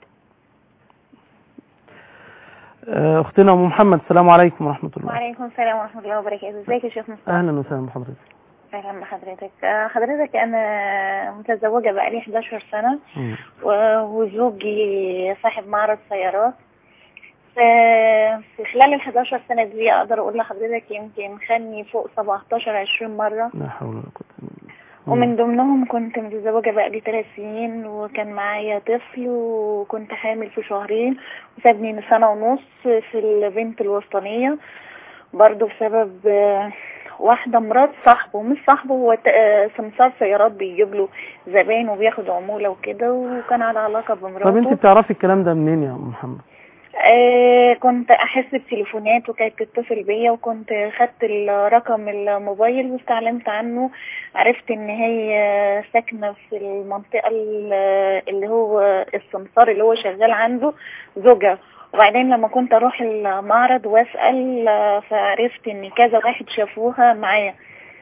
آه، اختنا ام محمد السلام عليكم ورحمه الله وعليكم السلام ورحمة الله وبركاته ازيك يا شيخ مصطفى اهلا وسهلا بحضرتك اهلا بحضرتك آه، حضرتك انا متزوجة بقالي 11 سنة مم. و- وزوجي صاحب معرض سيارات ف- في خلال ال 11 سنة دي اقدر اقول لحضرتك يمكن خدني فوق 17 20 مرة لا حول ولا قوه الا بالله مم. ومن ضمنهم كنت متزوجة بقالي ثلاث سنين وكان معايا طفل وكنت حامل في شهرين وسابني من سنة ونص في البنت الوسطانية برضو بسبب آه، واحدة مرات صاحبه مش صاحبه هو ت- آه، سمسار سيارات بيجيب له زباين وبياخد عمولة وكده وكان على علاقة بمراته طب انت بتعرفي الكلام ده منين يا ام محمد آه كنت احس بتليفونات وكانت تتصل بيا وكنت خدت الرقم الموبايل واستعلمت عنه عرفت ان هي ساكنه في المنطقه ال- اللي هو السمسار اللي هو شغال عنده زوجها وبعدين لما كنت اروح المعرض واسال آه، فعرفت ان كذا واحد شافوها معايا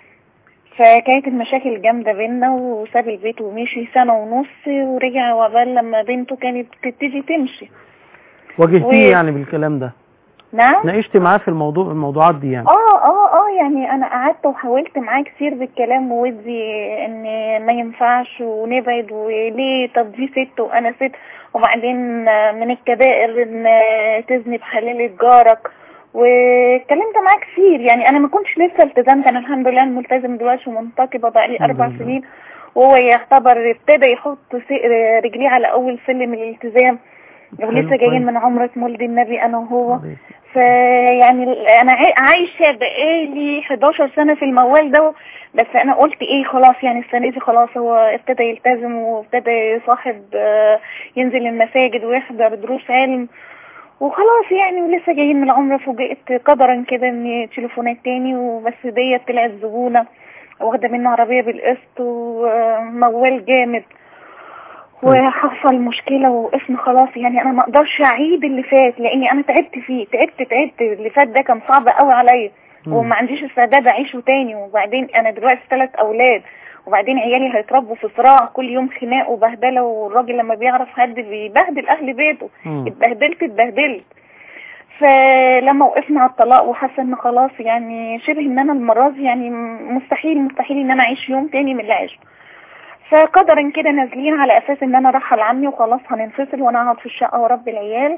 فكانت المشاكل جامدة بينا وساب البيت ومشي سنة ونص ورجع وعبال لما بنته كانت تبتدي تمشي واجهتيه و- يعني بالكلام ده نعم ناقشتي معاه في الموضوع الموضوعات دي يعني اه اه اه يعني انا قعدت وحاولت معاه كتير بالكلام وودي ان ما ينفعش ونبعد وليه طب دي ست وانا ست وبعدين آه، من الكبائر ان آه، تزني بحلال جارك واتكلمت معاه كتير يعني انا ما كنتش لسه التزمت انا الحمد لله ملتزم دلوقتي ومنتقبه بقالي الحمد اربع لله. سنين وهو يعتبر ابتدى يحط س- رجليه على اول سلم الالتزام حلو ولسه جايين كويس. من عمرة مولد النبي انا وهو عليك. فيعني ال- انا عاي- عايشه بقالي 11 سنه في الموال ده بس انا قلت ايه خلاص يعني السنه دي خلاص هو ابتدى يلتزم وابتدى يصاحب آه، ينزل المساجد ويحضر دروس علم وخلاص يعني ولسه جايين من العمره فوجئت قدرا كده ان تليفونات تاني وبس ديت طلعت زبونه واخده منه عربيه بالقسط وموال جامد وحصل مشكلة وقفنا خلاص يعني انا ما اقدرش اعيد اللي فات لاني انا تعبت فيه تعبت تعبت اللي فات ده كان صعب قوي عليا مم. وما عنديش استعداد اعيشه تاني وبعدين انا دلوقتي ثلاث اولاد وبعدين عيالي هيتربوا في صراع كل يوم خناق وبهدله والراجل لما بيعرف حد بيبهدل اهل بيته مم. اتبهدلت اتبهدلت فلما وقفنا على الطلاق وحاسه ان خلاص يعني شبه ان انا المره دي يعني مستحيل مستحيل ان انا اعيش يوم تاني من اللي عشته فقدرا كده نازلين على اساس ان انا رايحه لعمي وخلاص هننفصل وانا اقعد في الشقه واربي العيال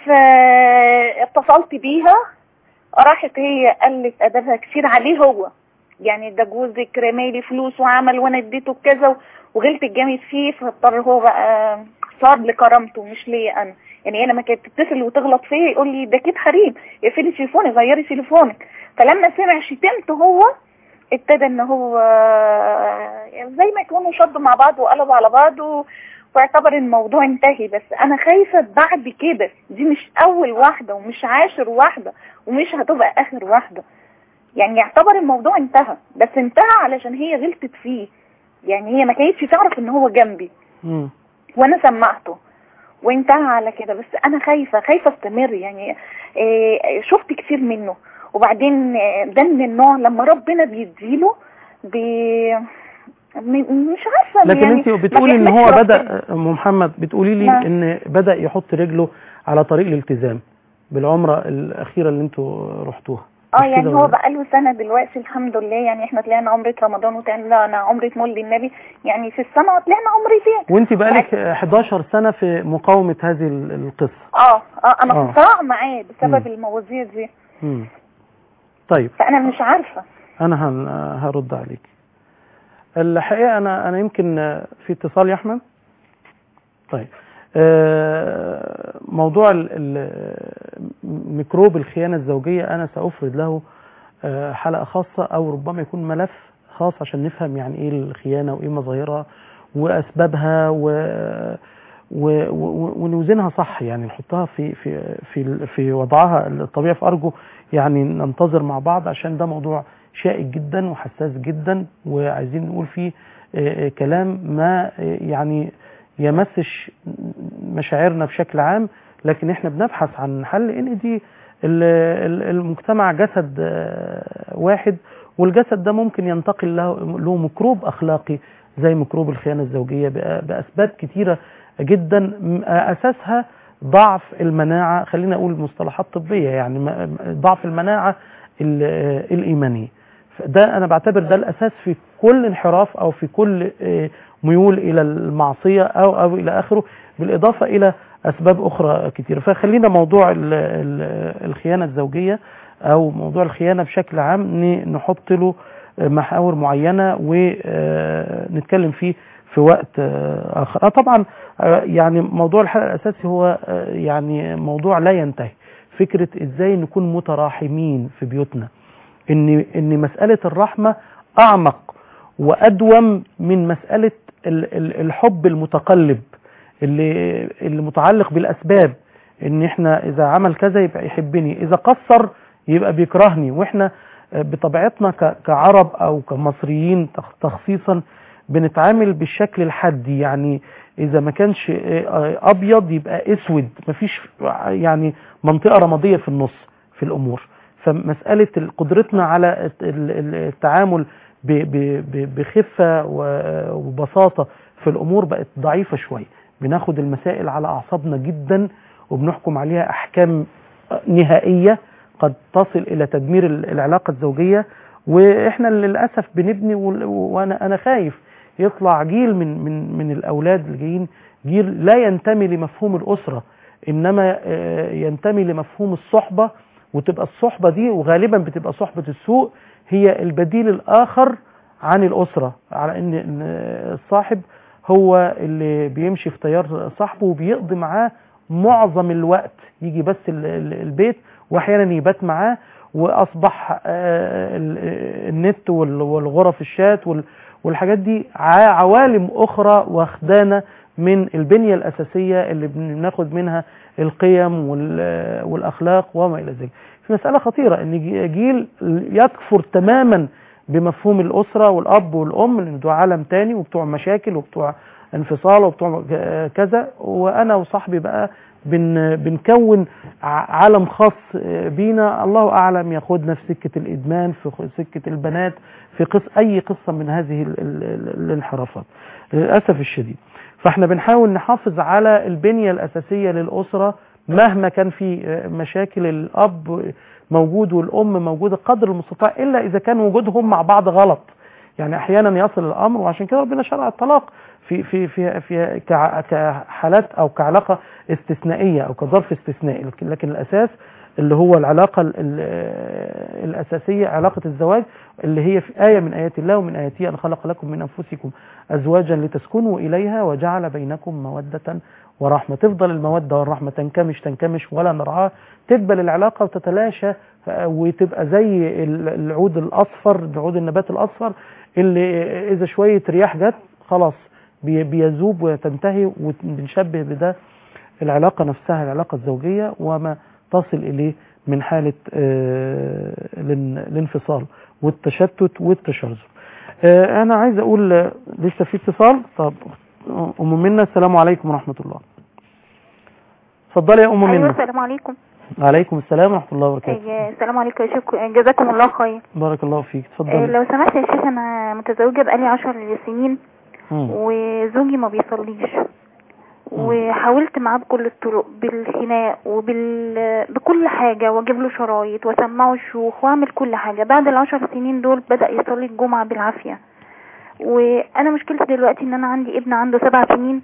فاتصلت بيها راحت هي قلت ادبها كتير عليه هو يعني ده جوزك رمالي فلوس وعمل وانا اديته بكذا وغلت الجامد فيه فاضطر هو بقى صار لكرامته مش ليا انا يعني هي لما كانت تتصل وتغلط فيا يقول لي ده كده حريم اقفلي تليفونك غيري تليفونك فلما سمع شتمته هو ابتدى ان هو زي ما يكونوا شدوا مع بعض وقلبوا على بعض و... واعتبر الموضوع انتهي بس انا خايفة بعد كده دي مش اول واحدة ومش عاشر واحدة ومش هتبقى اخر واحدة يعني يعتبر الموضوع انتهى بس انتهى علشان هي غلطت فيه يعني هي ما كانتش تعرف ان هو جنبي مم. وانا سمعته وانتهى على كده بس انا خايفة خايفة استمر يعني إيه شفت كتير منه وبعدين آه، ده من النوع لما ربنا بيديله بي م- مش عارفة لكن يعني انت ما بتقولي ان هو بيحمدش بدا ربنا. ام محمد بتقولي لي نعم. ان بدا يحط رجله على طريق الالتزام بالعمره الاخيره اللي انتوا رحتوها اه مش يعني كده هو ولا- بقاله سنة دلوقتي الحمد لله يعني احنا طلعنا عمرة رمضان وطلعنا عمرة مولد النبي يعني في السنة طلعنا عمرتين وانت بقالك 11 سنة في مقاومة هذه ال- القصة اه اه انا آه. في صراع معاه بسبب مم. المواضيع دي مم. طيب فانا مش عارفة انا هن- هرد عليك الحقيقه انا انا يمكن في اتصال يا احمد طيب آه، موضوع ال- ال- ميكروب الخيانه الزوجيه انا سافرد له آه، حلقه خاصه او ربما يكون ملف خاص عشان نفهم يعني ايه الخيانه وايه مظاهرها واسبابها و و- و- ونوزنها صح يعني نحطها في في في في وضعها الطبيعي فارجو يعني ننتظر مع بعض عشان ده موضوع شائك جدا وحساس جدا وعايزين نقول فيه آه، آه، كلام ما آه، يعني يمسش مشاعرنا بشكل عام لكن احنا بنبحث عن حل ان دي ال- ال- المجتمع جسد آه، واحد والجسد ده ممكن ينتقل له له ميكروب اخلاقي زي ميكروب الخيانه الزوجيه بأ- باسباب كتيره جدا م- اساسها ضعف المناعه خلينا اقول مصطلحات طبيه يعني م- ضعف المناعه ال- الايمانيه ده انا بعتبر ده الاساس في كل انحراف او في كل آه، ميول الى المعصيه او او الى اخره بالاضافه الى اسباب اخرى كتير فخلينا موضوع ال- ال- الخيانه الزوجيه او موضوع الخيانه بشكل عام ن- نحط له محاور معينه ونتكلم فيه في وقت آه، اخر آه طبعا آه، يعني موضوع الحلقه الاساسي هو آه، يعني موضوع لا ينتهي فكره ازاي نكون متراحمين في بيوتنا ان ان مساله الرحمه اعمق وادوم من مساله ال- ال- الحب المتقلب اللي اللي متعلق بالاسباب ان احنا اذا عمل كذا يبقى يحبني اذا قصر يبقى بيكرهني واحنا آه، بطبيعتنا ك- كعرب او كمصريين تخ- تخصيصا بنتعامل بالشكل الحدي يعني اذا ما كانش آه، آه، ابيض يبقى اسود مفيش يعني منطقه رماديه في النص في الامور فمساله ال- قدرتنا على الت- ال- ال- التعامل ب- ب- ب- بخفه و- وبساطه في الامور بقت ضعيفه شويه بناخد المسائل على اعصابنا جدا وبنحكم عليها احكام نهائيه قد تصل الى تدمير ال- العلاقه الزوجيه واحنا للاسف بنبني وال- وانا انا خايف يطلع جيل من من من الاولاد اللي جايين جيل لا ينتمي لمفهوم الاسره انما آه، ينتمي لمفهوم الصحبه وتبقى الصحبه دي وغالبا بتبقى صحبه السوء هي البديل الاخر عن الاسره على ان إن الصاحب هو اللي بيمشي في تيار صاحبه وبيقضي معاه معظم الوقت يجي بس ال- ال- البيت واحيانا يبات معاه واصبح آه، ال- النت وال- والغرف الشات وال- والحاجات دي ع- عوالم اخرى واخدانا من البنيه الاساسيه اللي بناخد منها القيم وال- والاخلاق وما الى ذلك. في مساله خطيره ان جي- جيل يكفر تماما بمفهوم الاسره والاب والام لان دول عالم تاني وبتوع مشاكل وبتوع انفصال وبتوع ك- كذا وانا وصاحبي بقى بن بنكون ع- عالم خاص بينا الله اعلم ياخدنا في سكه الادمان في خ- سكه البنات في قص اي قصه من هذه ال- ال- ال- الانحرافات للاسف الشديد فاحنا بنحاول نحافظ على البنيه الاساسيه للاسره مهما كان في مشاكل الاب موجود والام موجوده قدر المستطاع الا اذا كان وجودهم مع بعض غلط يعني احيانا يصل الامر وعشان كده ربنا شرع الطلاق في في في في كع- كحالات او كعلاقه استثنائيه او كظرف استثنائي لكن- لكن الاساس اللي هو العلاقه ال- ال- الاساسيه علاقه الزواج اللي هي في ايه من ايات الله ومن اياته ان خلق لكم من انفسكم ازواجا لتسكنوا اليها وجعل بينكم موده ورحمه تفضل الموده والرحمه تنكمش تنكمش ولا نرعاها تدبل العلاقه وتتلاشى آه، وتبقى زي ال- العود الاصفر عود النبات الاصفر اللي اذا شويه رياح جت خلاص بي- بيذوب وتنتهي وبنشبه بده العلاقه نفسها العلاقه الزوجيه وما تصل اليه من حاله آه، الان- الانفصال والتشتت والتشرذم. آه، انا عايز اقول آه، لسه في اتصال طب ام منى السلام عليكم ورحمه الله. اتفضلي يا ام ايوه منى. السلام عليكم عليكم السلام ورحمه الله وبركاته. أي- السلام عليكم يا شيخ جزاكم الله خير بارك الله فيك آه، اتفضلي. لو سمحت يا شيخ انا متزوجه بقالي عشر سنين مم. وزوجي ما بيصليش وحاولت معاه بكل الطرق بالخناق وبال بكل حاجة واجيب له شرايط واسمعه الشيوخ واعمل كل حاجة بعد العشر سنين دول بدأ يصلي الجمعة بالعافية وانا مشكلتي دلوقتي ان انا عندي ابن عنده سبع سنين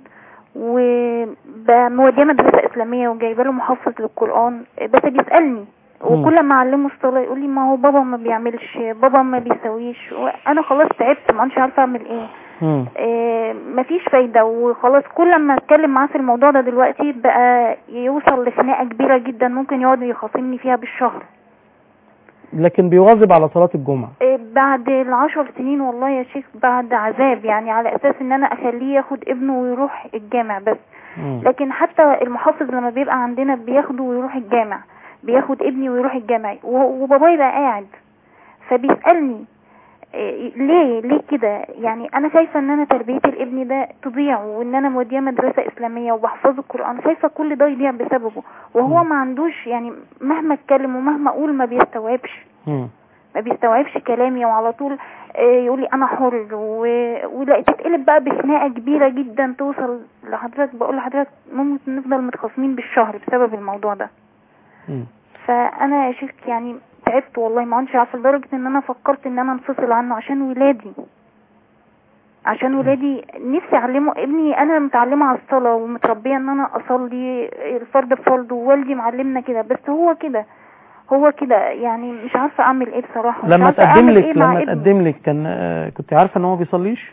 وموديه مدرسة اسلامية وجايبه له محفظ للقرآن بس بيسألني وكل ما اعلمه الصلاة يقول لي ما هو بابا ما بيعملش بابا ما بيسويش وانا خلاص تعبت ما عادش عارفه اعمل ايه مم. إيه مفيش فايدة وخلاص كل ما اتكلم معاه في الموضوع ده دلوقتي بقى يوصل لخناقة كبيرة جدا ممكن يقعد يخاصمني فيها بالشهر لكن بيواظب على صلاة الجمعة إيه بعد العشر سنين والله يا شيخ بعد عذاب يعني على اساس ان انا اخليه ياخد ابنه ويروح الجامع بس مم. لكن حتى المحافظ لما بيبقى عندنا بياخده ويروح الجامع بياخد ابني ويروح الجامع و- وبابايا بقى قاعد فبيسألني إيه ليه ليه كده يعني انا خايفه ان انا تربيه الابن ده تضيع وان انا موديه مدرسه اسلاميه وبحفظه القران خايفه كل ده يضيع بسببه وهو ما عندوش يعني مهما اتكلم ومهما اقول ما بيستوعبش مم. ما بيستوعبش كلامي وعلى طول آه، يقول لي انا حر و- ولا تتقلب بقى بخناقه كبيره جدا توصل لحضرتك بقول لحضرتك ممكن نفضل متخاصمين بالشهر بسبب الموضوع ده مم. فانا يا شيخ يعني تعبت والله ما عادش عارفه لدرجه ان انا فكرت ان انا انفصل عنه عشان ولادي عشان ولادي نفسي اعلمه ابني انا متعلمه على الصلاه ومتربيه ان انا اصلي الفرد بفرض ووالدي معلمنا كده بس هو كده هو كده يعني مش عارفه اعمل ايه بصراحه مش لما عارفة تقدم أعمل لك إيه مع لما ابني. تقدم لك كان آه، كنت عارفة ان هو بيصليش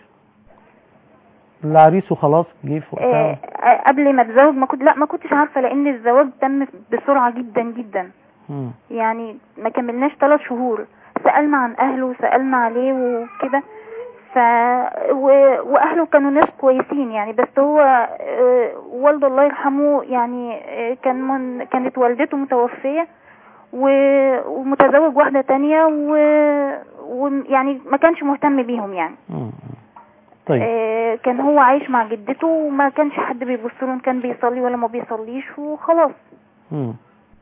العريس وخلاص جه في وقتها آه، قبل ما اتزوج ما كنت لا ما كنتش عارفه لان الزواج تم بسرعه جدا جدا مم. يعني ما كملناش ثلاث شهور سألنا عن أهله سألنا عليه وكده ف و... وأهله كانوا ناس كويسين يعني بس هو آه، والده الله يرحمه يعني آه، كان من... كانت والدته متوفية و... ومتزوج واحدة تانية و... ويعني ما كانش مهتم بيهم يعني مم. طيب آه، كان هو عايش مع جدته وما كانش حد بيبص له إن كان بيصلي ولا ما بيصليش وخلاص مم.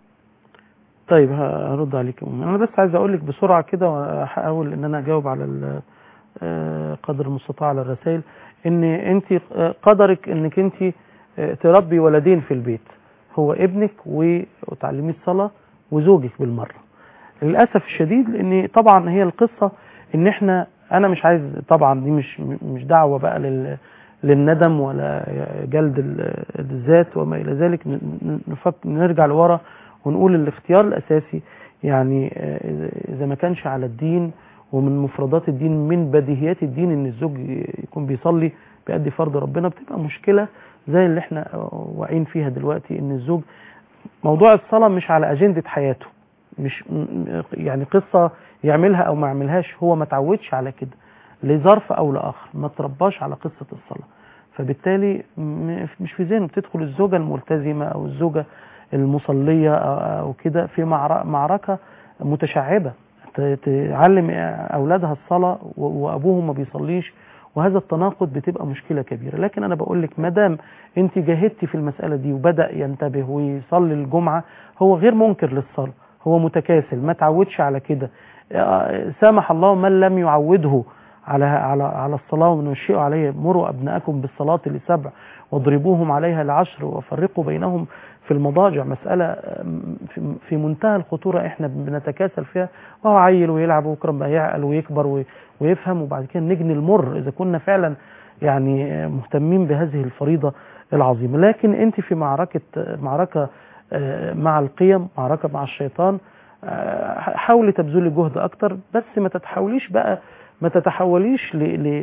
طيب ه- هرد عليك يا أمي. انا بس عايز اقول لك بسرعه كده وهحاول ان انا اجاوب على ال- آه، قدر المستطاع على الرسائل ان انت آه، قدرك انك انت آه، تربي ولدين في البيت هو ابنك و- وتعلميه الصلاه وزوجك بالمره للاسف الشديد لان طبعا هي القصه ان احنا انا مش عايز طبعا دي مش مش دعوه بقى لل للندم ولا جلد ال- الذات وما الى ذلك ن- ن- نفك نرجع لورا ونقول الاختيار الاساسي يعني آه، اذا ما كانش على الدين ومن مفردات الدين من بديهيات الدين ان الزوج يكون بيصلي بيأدي فرض ربنا بتبقى مشكله زي اللي احنا واقعين فيها دلوقتي ان الزوج موضوع الصلاه مش على اجنده حياته مش م- م- يعني قصه يعملها او ما يعملهاش هو ما تعودش على كده لظرف او لاخر ما ترباش على قصه الصلاه فبالتالي م- مش في ذهنه بتدخل الزوجه الملتزمه او الزوجه المصليه أو- او كده في معر- معركه متشعبه ت- تعلم اولادها الصلاه و- وابوهم ما بيصليش وهذا التناقض بتبقى مشكله كبيره لكن انا بقول لك ما دام انت جاهدتي في المساله دي وبدا ينتبه ويصلي الجمعه هو غير منكر للصلاه هو متكاسل ما تعودش على كده آه، سامح الله من لم يعوده على على على الصلاه ونشئوا عليه مروا ابناءكم بالصلاه لسبع واضربوهم عليها لعشر وفرقوا بينهم في المضاجع مساله آم، في- في منتهى الخطوره احنا بنتكاسل فيها وهو عيل ويلعب وبكره بقى يعقل ويكبر وي- ويفهم وبعد كده نجني المر اذا كنا فعلا يعني آه، مهتمين بهذه الفريضه العظيمه لكن انت في معركه معركه آه، مع القيم معركه مع الشيطان آه، حاولي تبذلي جهد اكتر بس ما تتحوليش بقى ما تتحوليش ل ل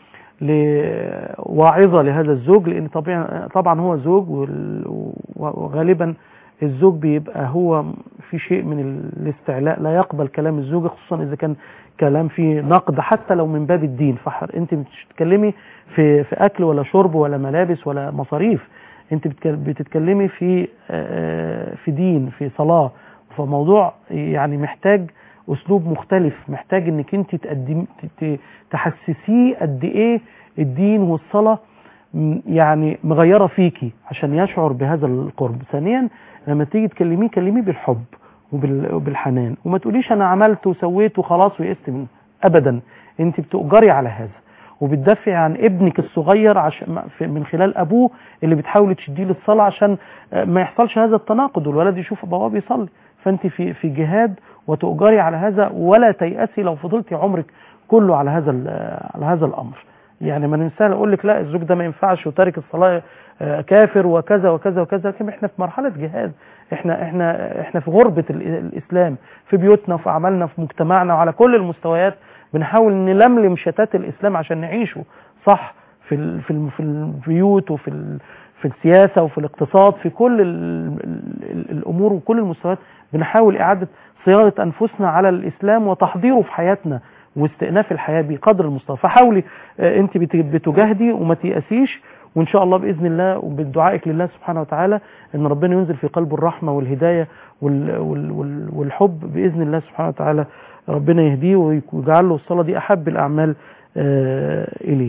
لواعظه لهذا الزوج لان طبعا طبعا هو زوج وال- وغالبا الزوج بيبقى هو في شيء من ال- الاستعلاء لا يقبل كلام الزوجه خصوصا اذا كان كلام فيه نقد حتى لو من باب الدين فانت مش بتتكلمي في في اكل ولا شرب ولا ملابس ولا مصاريف انت بتك- بتتكلمي في آه، في دين في صلاه فموضوع يعني محتاج اسلوب مختلف محتاج انك انت تقدم ت- تحسسيه قد ايه الدين والصلاه م- يعني مغيره فيكي عشان يشعر بهذا القرب ثانيا لما تيجي تكلميه كلميه بالحب وبال- وبالحنان وما تقوليش انا عملت وسويت وخلاص ويئست منه ابدا انت بتؤجري على هذا وبتدافع عن ابنك الصغير عشان في- من خلال ابوه اللي بتحاول تشديه للصلاه عشان آه، ما يحصلش هذا التناقض والولد يشوف ابوه بيصلي فانت في في جهاد وتؤجري على هذا ولا تيأسي لو فضلتي عمرك كله على هذا ال- على هذا الامر يعني ما ننسى اقول لك لا الزوج ده ما ينفعش وتارك الصلاه آه، كافر وكذا وكذا وكذا لكن احنا في مرحله جهاد احنا احنا احنا في غربه ال- الاسلام في بيوتنا وفي اعمالنا في مجتمعنا وعلى كل المستويات بنحاول نلملم شتات الاسلام عشان نعيشه صح في ال- في ال- في البيوت وفي ال- في السياسه وفي الاقتصاد في كل ال- ال- الامور وكل المستويات بنحاول اعاده صياغه انفسنا على الاسلام وتحضيره في حياتنا واستئناف الحياه بقدر المستطاع فحاولي آه، انت بت- بتجاهدي وما تيأسيش وان شاء الله باذن الله وبدعائك لله سبحانه وتعالى ان ربنا ينزل في قلبه الرحمه والهدايه وال وال وال والحب باذن الله سبحانه وتعالى ربنا يهديه ويجعل له الصلاه دي احب الاعمال آه، اليه.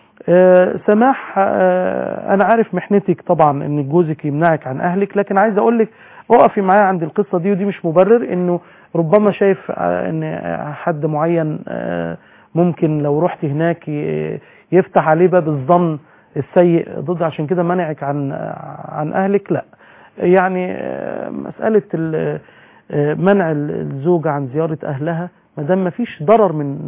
آه، سماح آه، انا عارف محنتك طبعا ان جوزك يمنعك عن اهلك لكن عايز اقول لك اقفي معايا عند القصه دي ودي مش مبرر انه ربما شايف آه، ان آه، حد معين آه، ممكن لو رحت هناك ي- يفتح عليه باب الظن السيء ضد عشان كده منعك عن عن اهلك لا يعني آه، مساله ال- آه، منع الزوجه عن زياره اهلها ما دام ما فيش ضرر من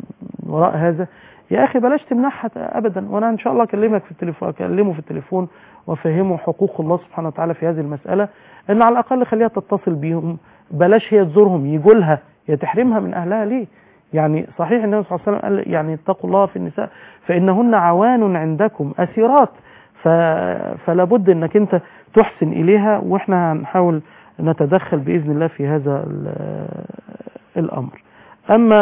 وراء هذا يا اخي بلاش تمنعها ابدا وانا ان شاء الله اكلمك في التليفون اكلمه في التليفون وافهمه حقوق الله سبحانه وتعالى في هذه المساله ان على الاقل خليها تتصل بيهم بلاش هي تزورهم يجوا لها يا تحرمها من اهلها ليه يعني صحيح النبي صلى الله عليه وسلم قال يعني اتقوا الله في النساء فانهن عوان عندكم اسيرات ف... فلا بد انك انت تحسن اليها واحنا هنحاول نتدخل باذن الله في هذا ال- الامر اما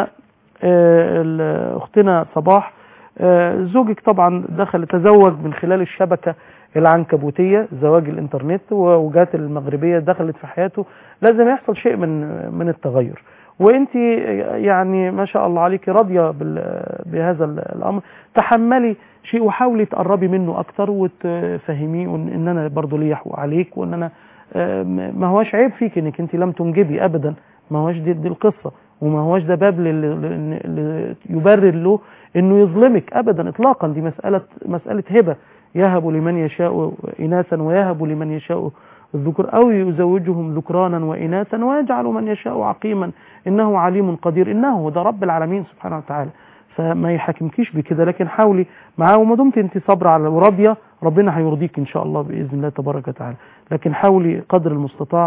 آه، ال- اختنا صباح آه، زوجك طبعا دخل تزوج من خلال الشبكه العنكبوتيه زواج الانترنت ووجهات المغربيه دخلت في حياته لازم يحصل شيء من من التغير وانت يعني ما شاء الله عليك راضيه بال- بهذا الامر تحملي شيء وحاولي تقربي منه اكتر وتفهميه ان إن انا برضه ليا حقوق عليك وان انا آه، ما هواش عيب فيك انك انت لم تنجبي ابدا ما هواش دي, دي القصه وما هواش ده باب لل- لل- لل- يبرر له انه يظلمك ابدا اطلاقا دي مساله مساله هبه يهب لمن يشاء اناثا ويهب لمن يشاء الذكر او يزوجهم ذكرانا واناثا ويجعل من يشاء عقيما انه عليم قدير انه ده رب العالمين سبحانه وتعالى فما يحاكمكيش بكده لكن حاولي معاه وما دمت انت صابره على وراضيه ربنا هيرضيك ان شاء الله باذن الله تبارك وتعالى لكن حاولي قدر المستطاع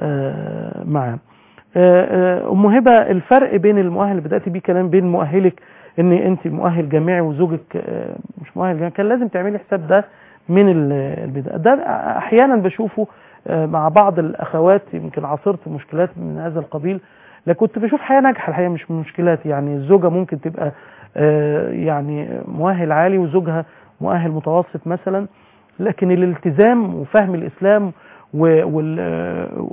آه، معاه آه، آه، ام هبه الفرق بين المؤهل اللي بدات بيه كلام بين مؤهلك ان انت مؤهل جامعي وزوجك آه، مش مؤهل جامعي كان لازم تعملي حساب ده من ال- البدايه ده احيانا بشوفه آه، مع بعض الاخوات يمكن عاصرت مشكلات من هذا القبيل لكن كنت بشوف حياه ناجحه الحقيقه مش مشكلات يعني الزوجه ممكن تبقى آه، يعني مؤهل عالي وزوجها مؤهل متوسط مثلا لكن الالتزام وفهم الاسلام و- وال آه،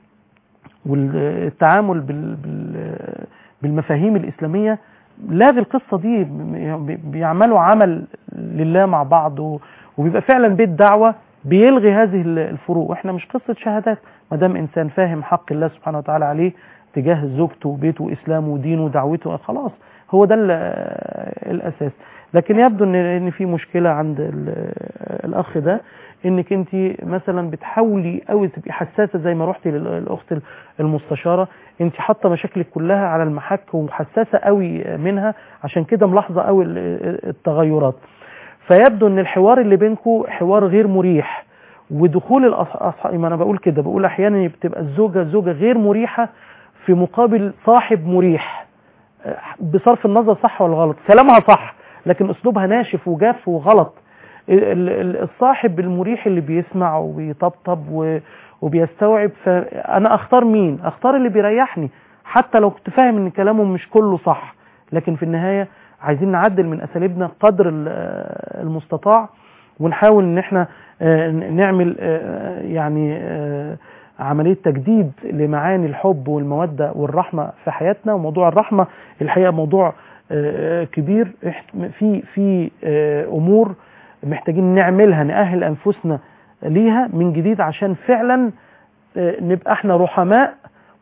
والتعامل بال بال بالمفاهيم الإسلامية لا في القصة دي بي- بيعملوا عمل لله مع بعض و- وبيبقى فعلا بيت دعوة بيلغي هذه ال- الفروق واحنا مش قصة شهادات ما دام انسان فاهم حق الله سبحانه وتعالى عليه تجاه زوجته وبيته واسلامه ودينه ودعوته خلاص هو ده ال- الاساس لكن يبدو ان ان في مشكله عند ال- الاخ ده انك انت مثلا بتحاولي قوي تبقي حساسه زي ما رحتي للاخت المستشاره انت حاطه مشاكلك كلها على المحك وحساسه قوي منها عشان كده ملاحظه قوي ال- التغيرات فيبدو ان الحوار اللي بينكم حوار غير مريح ودخول الاصحاب ما انا بقول كده بقول احيانا بتبقى الزوجه زوجه غير مريحه في مقابل صاحب مريح أه، بصرف النظر صح ولا غلط كلامها صح لكن اسلوبها ناشف وجاف وغلط ال- ال- الصاحب المريح اللي بيسمع وبيطبطب و- وبيستوعب فانا اختار مين اختار اللي بيريحني حتى لو كنت فاهم ان كلامه مش كله صح لكن في النهايه عايزين نعدل من اساليبنا قدر ال- المستطاع ونحاول ان احنا آه، نعمل آه، يعني آه، عمليه تجديد لمعاني الحب والموده والرحمه في حياتنا وموضوع الرحمه الحقيقه موضوع آه، كبير إح- في في آه، امور محتاجين نعملها نأهل أنفسنا ليها من جديد عشان فعلا آه، نبقى احنا رحماء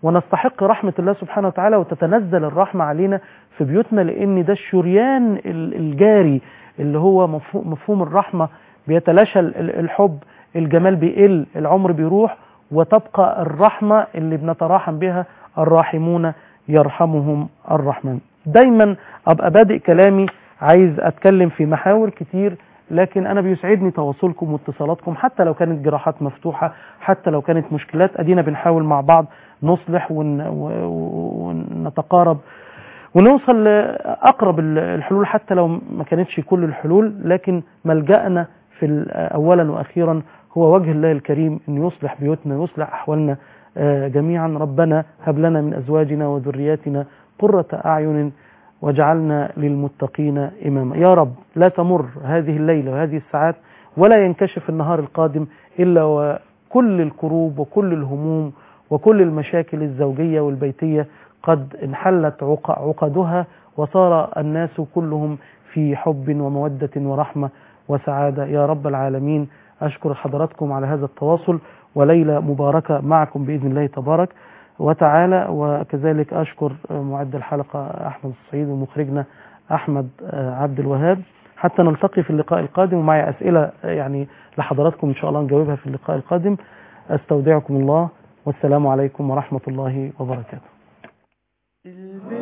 ونستحق رحمة الله سبحانه وتعالى وتتنزل الرحمة علينا في بيوتنا لأن ده الشريان ال- الجاري اللي هو مفهوم, مفهوم الرحمة بيتلاشى ال- الحب الجمال بيقل العمر بيروح وتبقى الرحمة اللي بنتراحم بها الراحمون يرحمهم الرحمن دايما أبقى بادئ كلامي عايز أتكلم في محاور كتير لكن أنا بيسعدني تواصلكم واتصالاتكم حتى لو كانت جراحات مفتوحة حتى لو كانت مشكلات أدينا بنحاول مع بعض نصلح ون- و- ونتقارب ونوصل لأقرب ال- الحلول حتى لو ما كانتش كل الحلول لكن ملجأنا في ال- أولا وأخيرا هو وجه الله الكريم أن يصلح بيوتنا يصلح أحوالنا آه، جميعا ربنا هب لنا من أزواجنا وذرياتنا قرة أعين واجعلنا للمتقين إماما يا رب لا تمر هذه الليلة وهذه الساعات ولا ينكشف النهار القادم إلا وكل الكروب وكل الهموم وكل المشاكل الزوجية والبيتية قد انحلت عق- عقدها وصار الناس كلهم في حب ومودة ورحمة وسعادة يا رب العالمين أشكر حضراتكم على هذا التواصل وليلة مباركة معكم بإذن الله تبارك وتعالى وكذلك أشكر معد الحلقة أحمد السعيد ومخرجنا أحمد عبد الوهاب حتى نلتقي في اللقاء القادم ومعي أسئلة يعني لحضراتكم إن شاء الله نجاوبها في اللقاء القادم أستودعكم الله والسلام عليكم ورحمة الله وبركاته